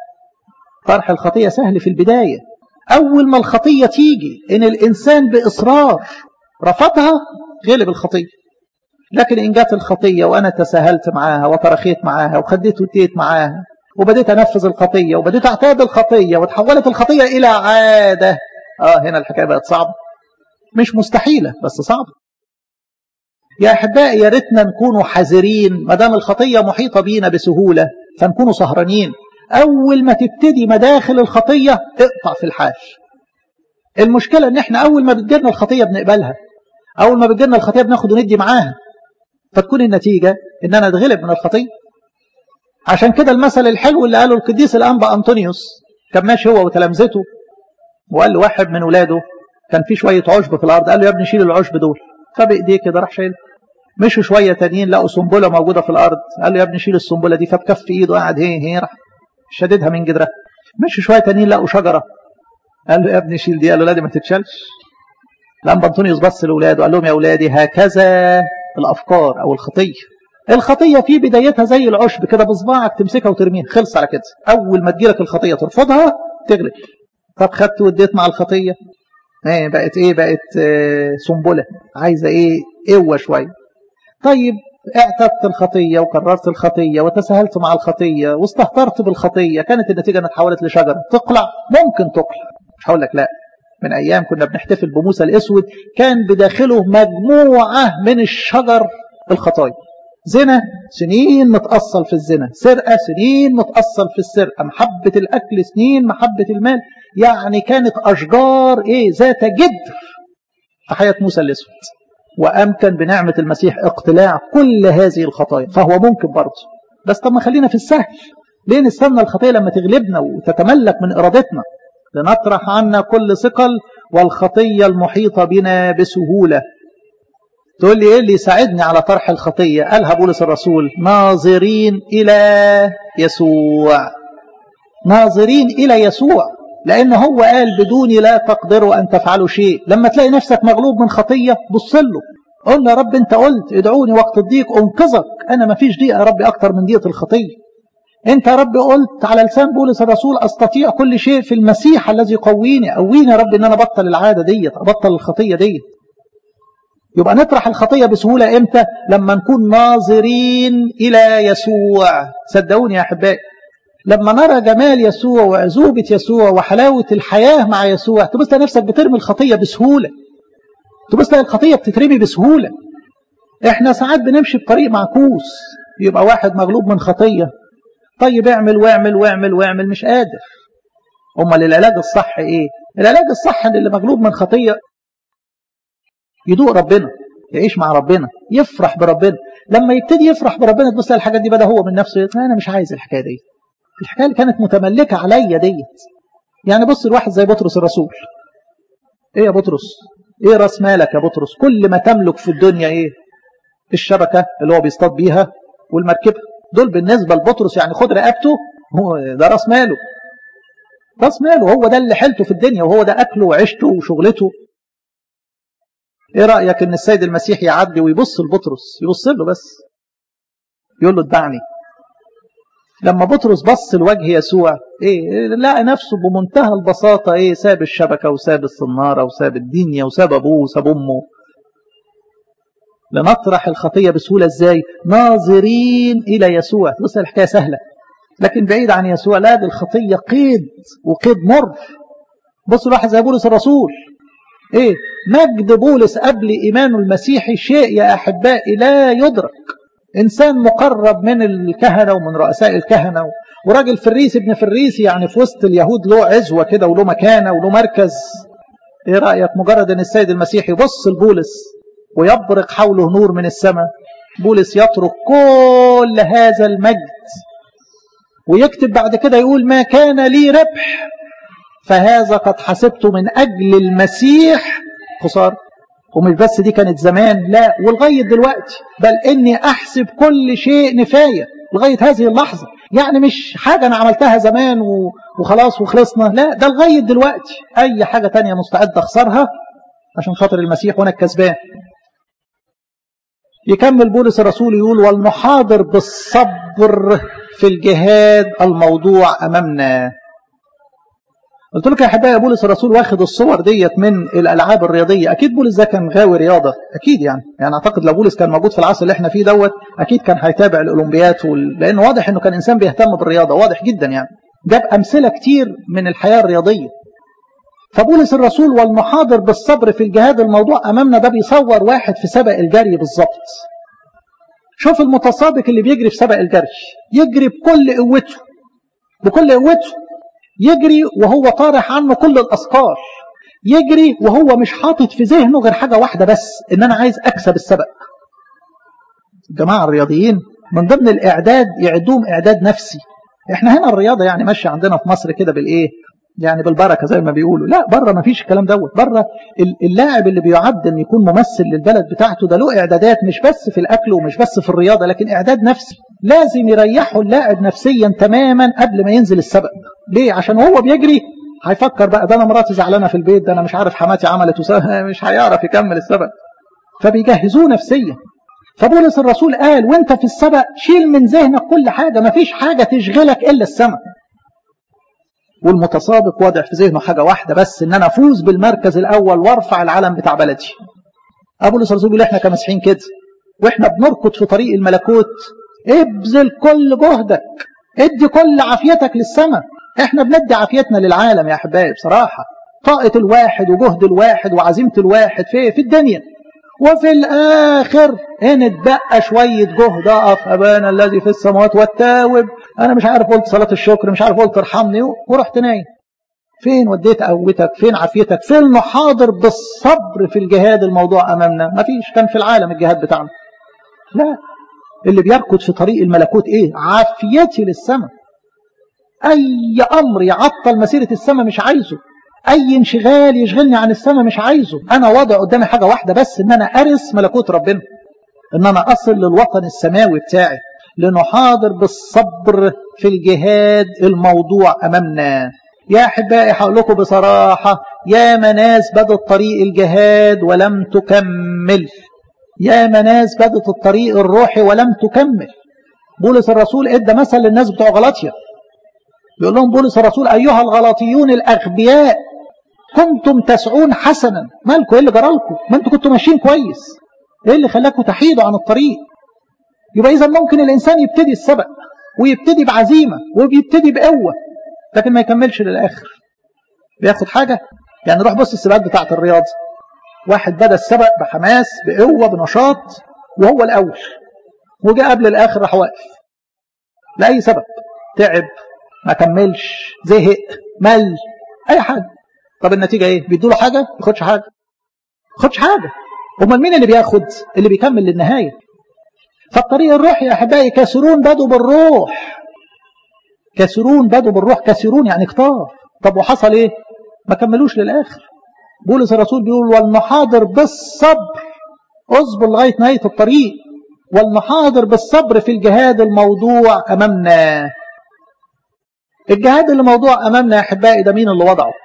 طرح الخطيه سهل في البدايه اول ما الخطيه تيجي ان الانسان باصرار رفضها غلب الخطيه لكن ان جت الخطيه وانا تساهلت معاها وترخيت معاها وخديت وديت معاها وبديت انفذ الخطيه وبديت اعتاد الخطيه وتحولت الخطيه الى عاده اه هنا الحكايه بقت صعبه مش مستحيله بس صعبه يا احبائي يا ريتنا نكونوا حذرين ما دام الخطيه محيطه بينا بسهوله فنكونوا سهرانين اول ما تبتدي مداخل الخطيه اقطع في الحال المشكله ان احنا اول ما بتجيلنا الخطيه بنقبلها اول ما بتجيلنا الخطيه بناخد وندي معاها فتكون النتيجه ان انا اتغلب من الخطيه عشان كده المثل الحلو اللي قاله القديس الانبا انطونيوس كان ماشي هو وتلامذته وقال له واحد من ولاده كان في شويه عشب في الارض قال له يا ابني شيل العشب دول فبايديه كده راح شايل مشوا شويه تانيين لقوا سنبله موجوده في الارض قال له يا ابني شيل السنبله دي فبكف ايده قاعد هي هي راح شددها من جدرها مشوا شويه تانيين لقوا شجره قال له يا ابني شيل دي قال له لا دي ما تتشالش لما انطونيوس بص لاولاده قال لهم يا اولادي هكذا الافكار او الخطيه الخطيه في بدايتها زي العشب كده بصباعك تمسكها وترميها خلص على كده اول ما تجيلك الخطيه ترفضها تغلب طب خدت واديت مع الخطيه ايه بقت ايه بقت آه سنبله عايزه ايه قوه شويه طيب اعتدت الخطيه وكررت الخطيه وتساهلت مع الخطيه واستهترت بالخطيه كانت النتيجه انها اتحولت لشجره تقلع ممكن تقلع مش هقول لك لا من ايام كنا بنحتفل بموسى الاسود كان بداخله مجموعه من الشجر الخطايا زنا سنين متأصل في الزنا سرقة سنين متأصل في السرقة محبة الأكل سنين محبة المال يعني كانت أشجار إيه ذات جدر في حياة موسى الأسود وأمكن بنعمة المسيح اقتلاع كل هذه الخطايا فهو ممكن برضه بس طب ما خلينا في السهل ليه نستنى الخطية لما تغلبنا وتتملك من إرادتنا لنطرح عنا كل ثقل والخطية المحيطة بنا بسهولة تقول لي ايه اللي يساعدني على طرح الخطية قالها بولس الرسول ناظرين إلى يسوع ناظرين إلى يسوع لأن هو قال بدوني لا تقدروا أن تفعلوا شيء لما تلاقي نفسك مغلوب من خطية بص له قول له يا رب أنت قلت ادعوني وقت الضيق أنقذك أنا ما فيش ضيقة يا رب أكتر من ضيقة الخطية أنت يا رب قلت على لسان بولس الرسول أستطيع كل شيء في المسيح الذي يقويني قويني يا رب إن أنا أبطل العادة ديت أبطل الخطية ديت يبقى نطرح الخطية بسهولة إمتى لما نكون ناظرين إلى يسوع صدقوني يا أحبائي لما نرى جمال يسوع وعزوبة يسوع وحلاوة الحياة مع يسوع تبص تلاقي نفسك بترمي الخطية بسهولة تبص تلاقي الخطية بتترمي بسهولة احنا ساعات بنمشي بطريق معكوس يبقى واحد مغلوب من خطية طيب اعمل واعمل واعمل واعمل مش قادر امال العلاج الصح ايه العلاج الصح ان اللي مغلوب من خطية يدوق ربنا يعيش مع ربنا يفرح بربنا لما يبتدي يفرح بربنا تبص الحاجات دي بدا هو من نفسه انا مش عايز الحكايه دي الحكايه اللي كانت متملكه عليا ديت يعني بص الواحد زي بطرس الرسول ايه يا بطرس ايه راس مالك يا بطرس كل ما تملك في الدنيا ايه الشبكه اللي هو بيصطاد بيها والمركبه دول بالنسبه لبطرس يعني خد رقبته هو ده راس ماله راس ماله هو ده اللي حيلته في الدنيا وهو ده اكله وعيشته وشغلته ايه رأيك ان السيد المسيح يعدي ويبص لبطرس يبص له بس يقول له اتبعني لما بطرس بص لوجه يسوع ايه لقى نفسه بمنتهى البساطة ايه ساب الشبكة وساب الصنارة وساب الدنيا وساب ابوه وساب امه لنطرح الخطية بسهولة ازاي ناظرين الى يسوع بص الحكاية سهلة لكن بعيد عن يسوع لا دي الخطية قيد وقيد مر بصوا واحد زي بولس الرسول ايه مجد بولس قبل ايمانه المسيحي شيء يا احبائي لا يدرك انسان مقرب من الكهنه ومن رؤساء الكهنه وراجل فريسي ابن فريسي يعني في وسط اليهود له عزوه كده وله مكانه وله مركز ايه رايك مجرد ان السيد المسيح يبص لبولس ويبرق حوله نور من السماء بولس يترك كل هذا المجد ويكتب بعد كده يقول ما كان لي ربح فهذا قد حسبته من أجل المسيح خسارة ومش بس دي كانت زمان لا ولغاية دلوقتي بل إني أحسب كل شيء نفاية لغاية هذه اللحظة يعني مش حاجة أنا عملتها زمان وخلاص وخلصنا لا ده لغاية دلوقتي أي حاجة تانية مستعد أخسرها عشان خاطر المسيح وأنا الكسبان يكمل بولس الرسول يقول والمحاضر بالصبر في الجهاد الموضوع أمامنا قلت لك يا احبائي بولس الرسول واخد الصور ديت من الالعاب الرياضيه اكيد بولس ده كان غاوي رياضه اكيد يعني يعني اعتقد لو بولس كان موجود في العصر اللي احنا فيه دوت اكيد كان هيتابع الاولمبيات وال... لانه واضح انه كان انسان بيهتم بالرياضه واضح جدا يعني جاب امثله كتير من الحياه الرياضيه فبولس الرسول والمحاضر بالصبر في الجهاد الموضوع امامنا ده بيصور واحد في سبق الجري بالظبط شوف المتسابق اللي بيجري في سبق الجري يجري بكل قوته بكل قوته يجري وهو طارح عنه كل الأثقال يجري وهو مش حاطط في ذهنه غير حاجة واحدة بس إن أنا عايز أكسب السبق الجماعة الرياضيين من ضمن الإعداد يعدوم إعداد نفسي إحنا هنا الرياضة يعني ماشية عندنا في مصر كده بالإيه يعني بالبركة زي ما بيقولوا لا بره ما فيش الكلام دوت بره اللاعب اللي بيعد ان يكون ممثل للبلد بتاعته ده له اعدادات مش بس في الاكل ومش بس في الرياضه لكن اعداد نفسي لازم يريحوا اللاعب نفسيا تماما قبل ما ينزل السبق ليه عشان هو بيجري هيفكر بقى ده انا مراتي زعلانه في البيت ده انا مش عارف حماتي عملت وسا مش هيعرف يكمل السبق فبيجهزوه نفسيا فبولس الرسول قال وانت في السبق شيل من ذهنك كل حاجه ما فيش حاجه تشغلك الا السماء والمتسابق واضح في ذهنه حاجة واحدة بس ان انا افوز بالمركز الاول وارفع العلم بتاع بلدي ابو الرسول بيقول احنا كمسيحيين كده واحنا بنركض في طريق الملكوت ابذل كل جهدك ادي كل عافيتك للسماء احنا بندي عافيتنا للعالم يا احبائي بصراحة طاقة الواحد وجهد الواحد وعزيمة الواحد في في الدنيا وفي الآخر إن اتبقى شوية جهد أقف أبانا الذي في السماوات والتاوب أنا مش عارف قلت صلاة الشكر مش عارف قلت ارحمني ورحت نايم فين وديت قوتك فين عافيتك فين المحاضر بالصبر في الجهاد الموضوع أمامنا ما فيش كان في العالم الجهاد بتاعنا لا اللي بيركض في طريق الملكوت إيه عافيتي للسماء أي أمر يعطل مسيرة السماء مش عايزه اي انشغال يشغلني عن السماء مش عايزه انا واضع قدامي حاجه واحده بس ان انا ارث ملكوت ربنا ان انا اصل للوطن السماوي بتاعي لنحاضر بالصبر في الجهاد الموضوع امامنا يا احبائي هقول لكم بصراحه يا ناس بدت طريق الجهاد ولم تكمل يا ناس بدت الطريق الروحي ولم تكمل بولس الرسول ادى مثل للناس بتوع غلاطيا بيقول لهم بولس الرسول ايها الغلاطيون الاغبياء كنتم تسعون حسنا مالكم ايه اللي جرالكم ما انتوا كنتوا ماشيين كويس ايه اللي خلاكم تحيدوا عن الطريق يبقى اذا ممكن الانسان يبتدي السبق ويبتدي بعزيمه وبيبتدي بقوه لكن ما يكملش للاخر بياخد حاجه يعني روح بص السباقات بتاعه الرياضه واحد بدا السبق بحماس بقوه بنشاط وهو الاول وجاء قبل الاخر راح واقف لاي سبب تعب ما كملش زهق مل اي حاجه طب النتيجه ايه بيدوا له حاجه ما ياخدش حاجه ما ياخدش حاجه امال مين اللي بياخد اللي بيكمل للنهايه فالطريق الروحي يا احبائي كاسرون بدوا بالروح كاسرون بدوا بالروح كاسرون يعني كتار طب وحصل ايه ما كملوش للاخر بولس الرسول بيقول والمحاضر بالصبر اصبر لغايه نهايه الطريق والمحاضر بالصبر في الجهاد الموضوع امامنا الجهاد اللي موضوع امامنا يا احبائي ده مين اللي وضعه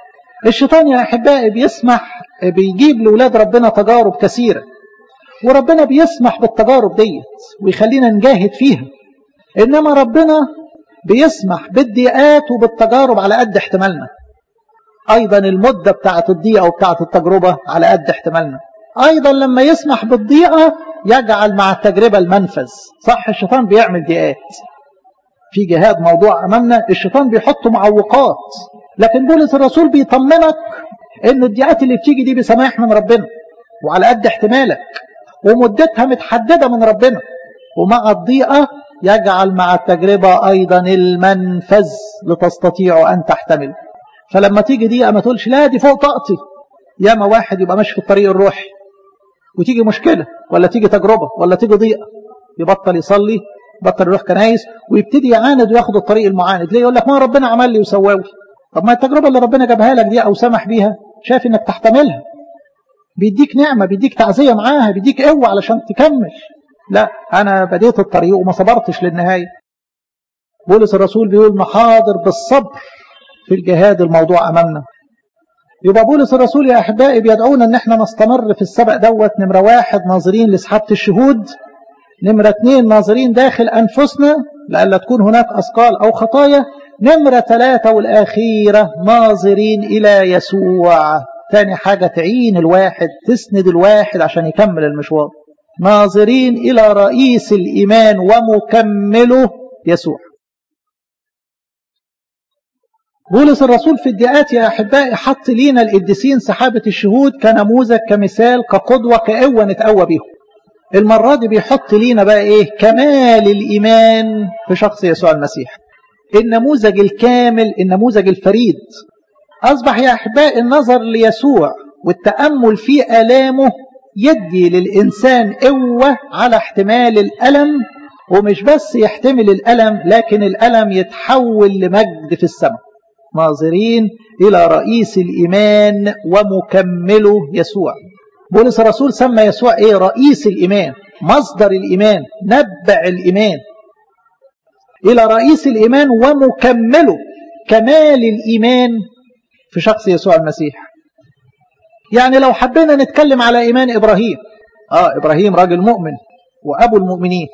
الشيطان يا أحبائي بيسمح بيجيب لولاد ربنا تجارب كثيرة وربنا بيسمح بالتجارب ديت ويخلينا نجاهد فيها إنما ربنا بيسمح بالضيقات وبالتجارب على قد احتمالنا أيضا المدة بتاعة الضيقة وبتاعة التجربة على قد احتمالنا أيضا لما يسمح بالضيقة يجعل مع التجربة المنفذ صح الشيطان بيعمل ضيقات في جهاد موضوع أمامنا الشيطان بيحط معوقات لكن بولس الرسول بيطمنك ان الضيقات اللي بتيجي دي بسماح من ربنا وعلى قد احتمالك ومدتها متحددة من ربنا ومع الضيقة يجعل مع التجربة أيضا المنفذ لتستطيع أن تحتمل فلما تيجي ضيقة ما تقولش لا دي فوق طاقتي ياما واحد يبقى ماشي في الطريق الروحي وتيجي مشكلة ولا تيجي تجربة ولا تيجي ضيقة يبطل يصلي بطل يروح كنايس ويبتدي يعاند وياخد الطريق المعاند ليه يقول لك ما ربنا عمل لي وسواوي طب ما التجربة اللي ربنا جابها لك دي أو سمح بيها شايف إنك تحتملها بيديك نعمة بيديك تعزية معاها بيديك قوة علشان تكمل لا أنا بديت الطريق وما صبرتش للنهاية بولس الرسول بيقول محاضر بالصبر في الجهاد الموضوع أمامنا يبقى بولس الرسول يا أحبائي بيدعونا إن احنا نستمر في السبق دوت نمرة واحد ناظرين لسحابة الشهود نمرة اثنين ناظرين داخل أنفسنا لألا تكون هناك أثقال أو خطايا نمرة ثلاثة والأخيرة ناظرين إلى يسوع ثاني حاجة تعين الواحد تسند الواحد عشان يكمل المشوار ناظرين إلى رئيس الإيمان ومكمله يسوع بولس الرسول في الدقات يا أحبائي حط لينا القديسين سحابة الشهود كنموذج كمثال كقدوة كقوة نتقوى بيهم المرة دي بيحط لينا بقى إيه كمال الإيمان في شخص يسوع المسيح النموذج الكامل النموذج الفريد أصبح يا أحبائي النظر ليسوع والتأمل في آلامه يدي للإنسان قوة على احتمال الألم ومش بس يحتمل الألم لكن الألم يتحول لمجد في السماء ناظرين إلى رئيس الإيمان ومكمله يسوع بولس الرسول سمى يسوع إيه رئيس الإيمان مصدر الإيمان نبع الإيمان إلى رئيس الإيمان ومكمله كمال الإيمان في شخص يسوع المسيح يعني لو حبينا نتكلم على إيمان إبراهيم آه إبراهيم راجل مؤمن وأبو المؤمنين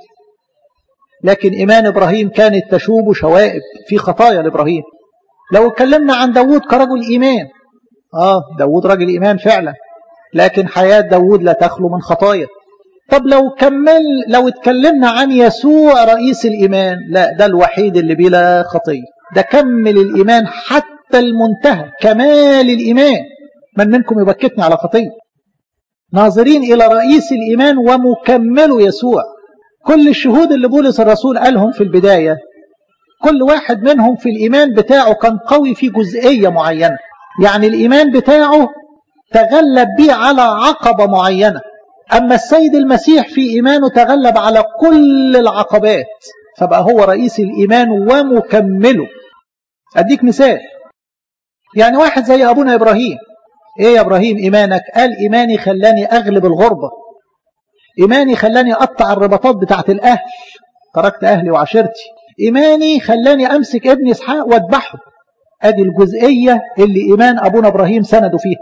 لكن إيمان إبراهيم كانت تشوب شوائب في خطايا لإبراهيم لو اتكلمنا عن داود كرجل إيمان آه داود رجل إيمان فعلا لكن حياة داود لا تخلو من خطايا طب لو كمل لو اتكلمنا عن يسوع رئيس الإيمان لا ده الوحيد اللي بلا خطية ده كمل الإيمان حتى المنتهى كمال الإيمان من منكم يبكتني على خطية ناظرين إلى رئيس الإيمان ومكمله يسوع كل الشهود اللي بولس الرسول قالهم في البداية كل واحد منهم في الإيمان بتاعه كان قوي في جزئية معينة يعني الإيمان بتاعه تغلب به على عقبة معينة أما السيد المسيح في إيمانه تغلب على كل العقبات فبقى هو رئيس الإيمان ومكمله أديك مثال يعني واحد زي أبونا إبراهيم إيه يا إبراهيم إيمانك قال إيماني خلاني أغلب الغربة إيماني خلاني أقطع الرباطات بتاعت الأهل تركت أهلي وعشيرتي إيماني خلاني أمسك ابن إسحاق وأذبحه أدي الجزئية اللي إيمان أبونا إبراهيم سنده فيها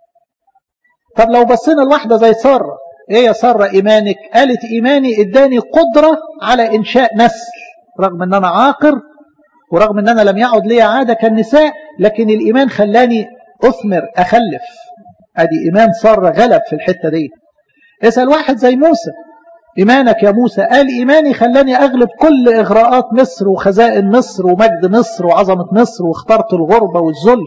طب لو بصينا لواحدة زي سارة إيه يا سارة إيمانك قالت إيماني إداني قدرة على إنشاء نسل رغم أن أنا عاقر ورغم أن أنا لم يعد لي عادة كالنساء لكن الإيمان خلاني أثمر أخلف أدي إيمان سارة غلب في الحتة دي اسأل واحد زي موسى إيمانك يا موسى قال إيماني خلاني أغلب كل إغراءات مصر وخزائن مصر ومجد مصر وعظمة مصر واخترت الغربة والذل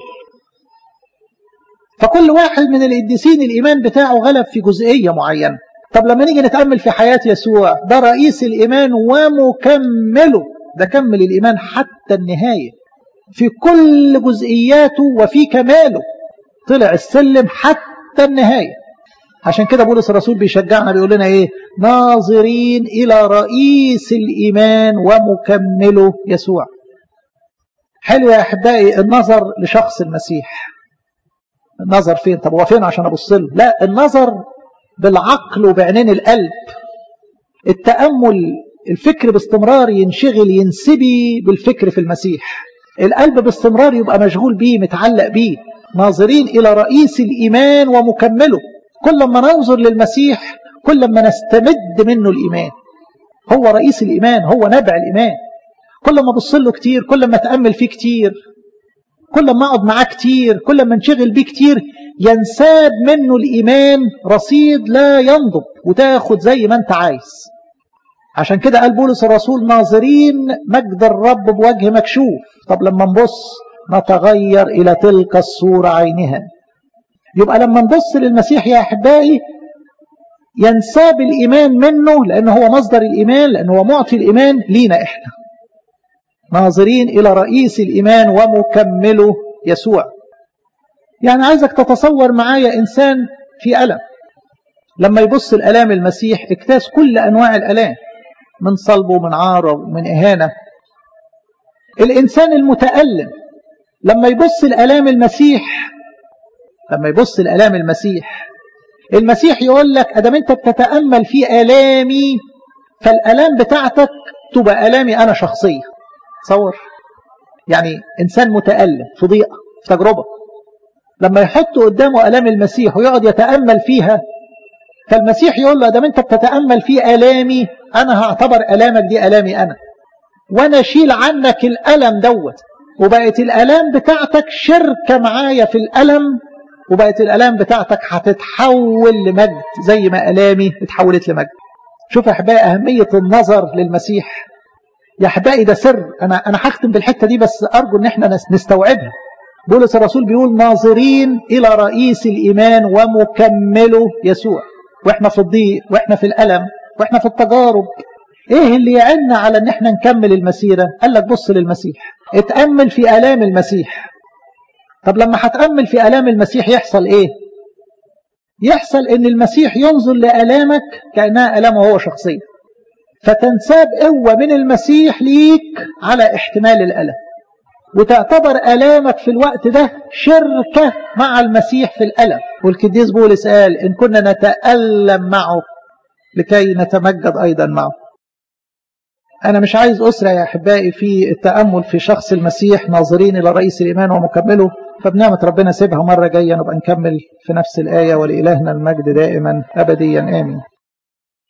فكل واحد من القديسين الإيمان بتاعه غلب في جزئية معينة طب لما نيجي نتأمل في حياة يسوع ده رئيس الإيمان ومكمله ده كمل الإيمان حتى النهاية في كل جزئياته وفي كماله طلع السلم حتى النهاية عشان كده بولس الرسول بيشجعنا بيقول لنا ايه ناظرين الى رئيس الايمان ومكمله يسوع حلو يا احبائي النظر لشخص المسيح النظر فين طب هو فين عشان ابص له لا النظر بالعقل وبعينين القلب التامل الفكر باستمرار ينشغل ينسبي بالفكر في المسيح القلب باستمرار يبقى مشغول بيه متعلق بيه ناظرين إلى رئيس الإيمان ومكمله كل ما ننظر للمسيح كل ما نستمد منه الإيمان هو رئيس الإيمان هو نبع الإيمان كل ما ابص له كتير كل ما اتامل فيه كتير كل ما اقعد معاه كتير كل ما انشغل بيه كتير ينساب منه الايمان رصيد لا ينضب وتاخد زي ما انت عايز عشان كده قال بولس الرسول ناظرين مجد الرب بوجه مكشوف طب لما نبص نتغير الى تلك الصوره عينها يبقى لما نبص للمسيح يا احبائي ينساب الايمان منه لانه هو مصدر الايمان لانه هو معطي الايمان لينا احنا ناظرين إلى رئيس الإيمان ومكمله يسوع يعني عايزك تتصور معايا إنسان في ألم لما يبص الألام المسيح اكتاس كل أنواع الألام من صلب ومن عار ومن إهانة الإنسان المتألم لما يبص الألام المسيح لما يبص الألام المسيح المسيح يقول لك أدام أنت بتتأمل في آلامي فالألام بتاعتك تبقى آلامي أنا شخصيا تصور يعني إنسان متألم في ضيقة في تجربة لما يحط قدامه ألام المسيح ويقعد يتأمل فيها فالمسيح يقول له دام أنت بتتأمل في ألامي أنا هعتبر ألامك دي ألامي أنا وأنا أشيل عنك الألم دوت وبقت الألام بتاعتك شركة معايا في الألم وبقت الألام بتاعتك هتتحول لمجد زي ما ألامي اتحولت لمجد شوف يا أحبائي أهمية النظر للمسيح يا احبائي ده سر انا انا هختم بالحته دي بس ارجو ان احنا نستوعبها بولس الرسول بيقول ناظرين الى رئيس الايمان ومكمله يسوع واحنا في الضيق واحنا في الالم واحنا في التجارب ايه اللي يعنا على ان احنا نكمل المسيره قال لك بص للمسيح اتامل في الام المسيح طب لما هتامل في الام المسيح يحصل ايه يحصل ان المسيح ينظر لالامك كانها الامه هو شخصيا فتنساب قوة من المسيح ليك على احتمال الألم وتعتبر ألامك في الوقت ده شركة مع المسيح في الألم والكديس بولس قال إن كنا نتألم معه لكي نتمجد أيضا معه أنا مش عايز أسرع يا أحبائي في التأمل في شخص المسيح ناظرين إلى رئيس الإيمان ومكمله فبنعمة ربنا سيبها مرة جاية نبقى نكمل في نفس الآية ولإلهنا المجد دائما أبديا آمين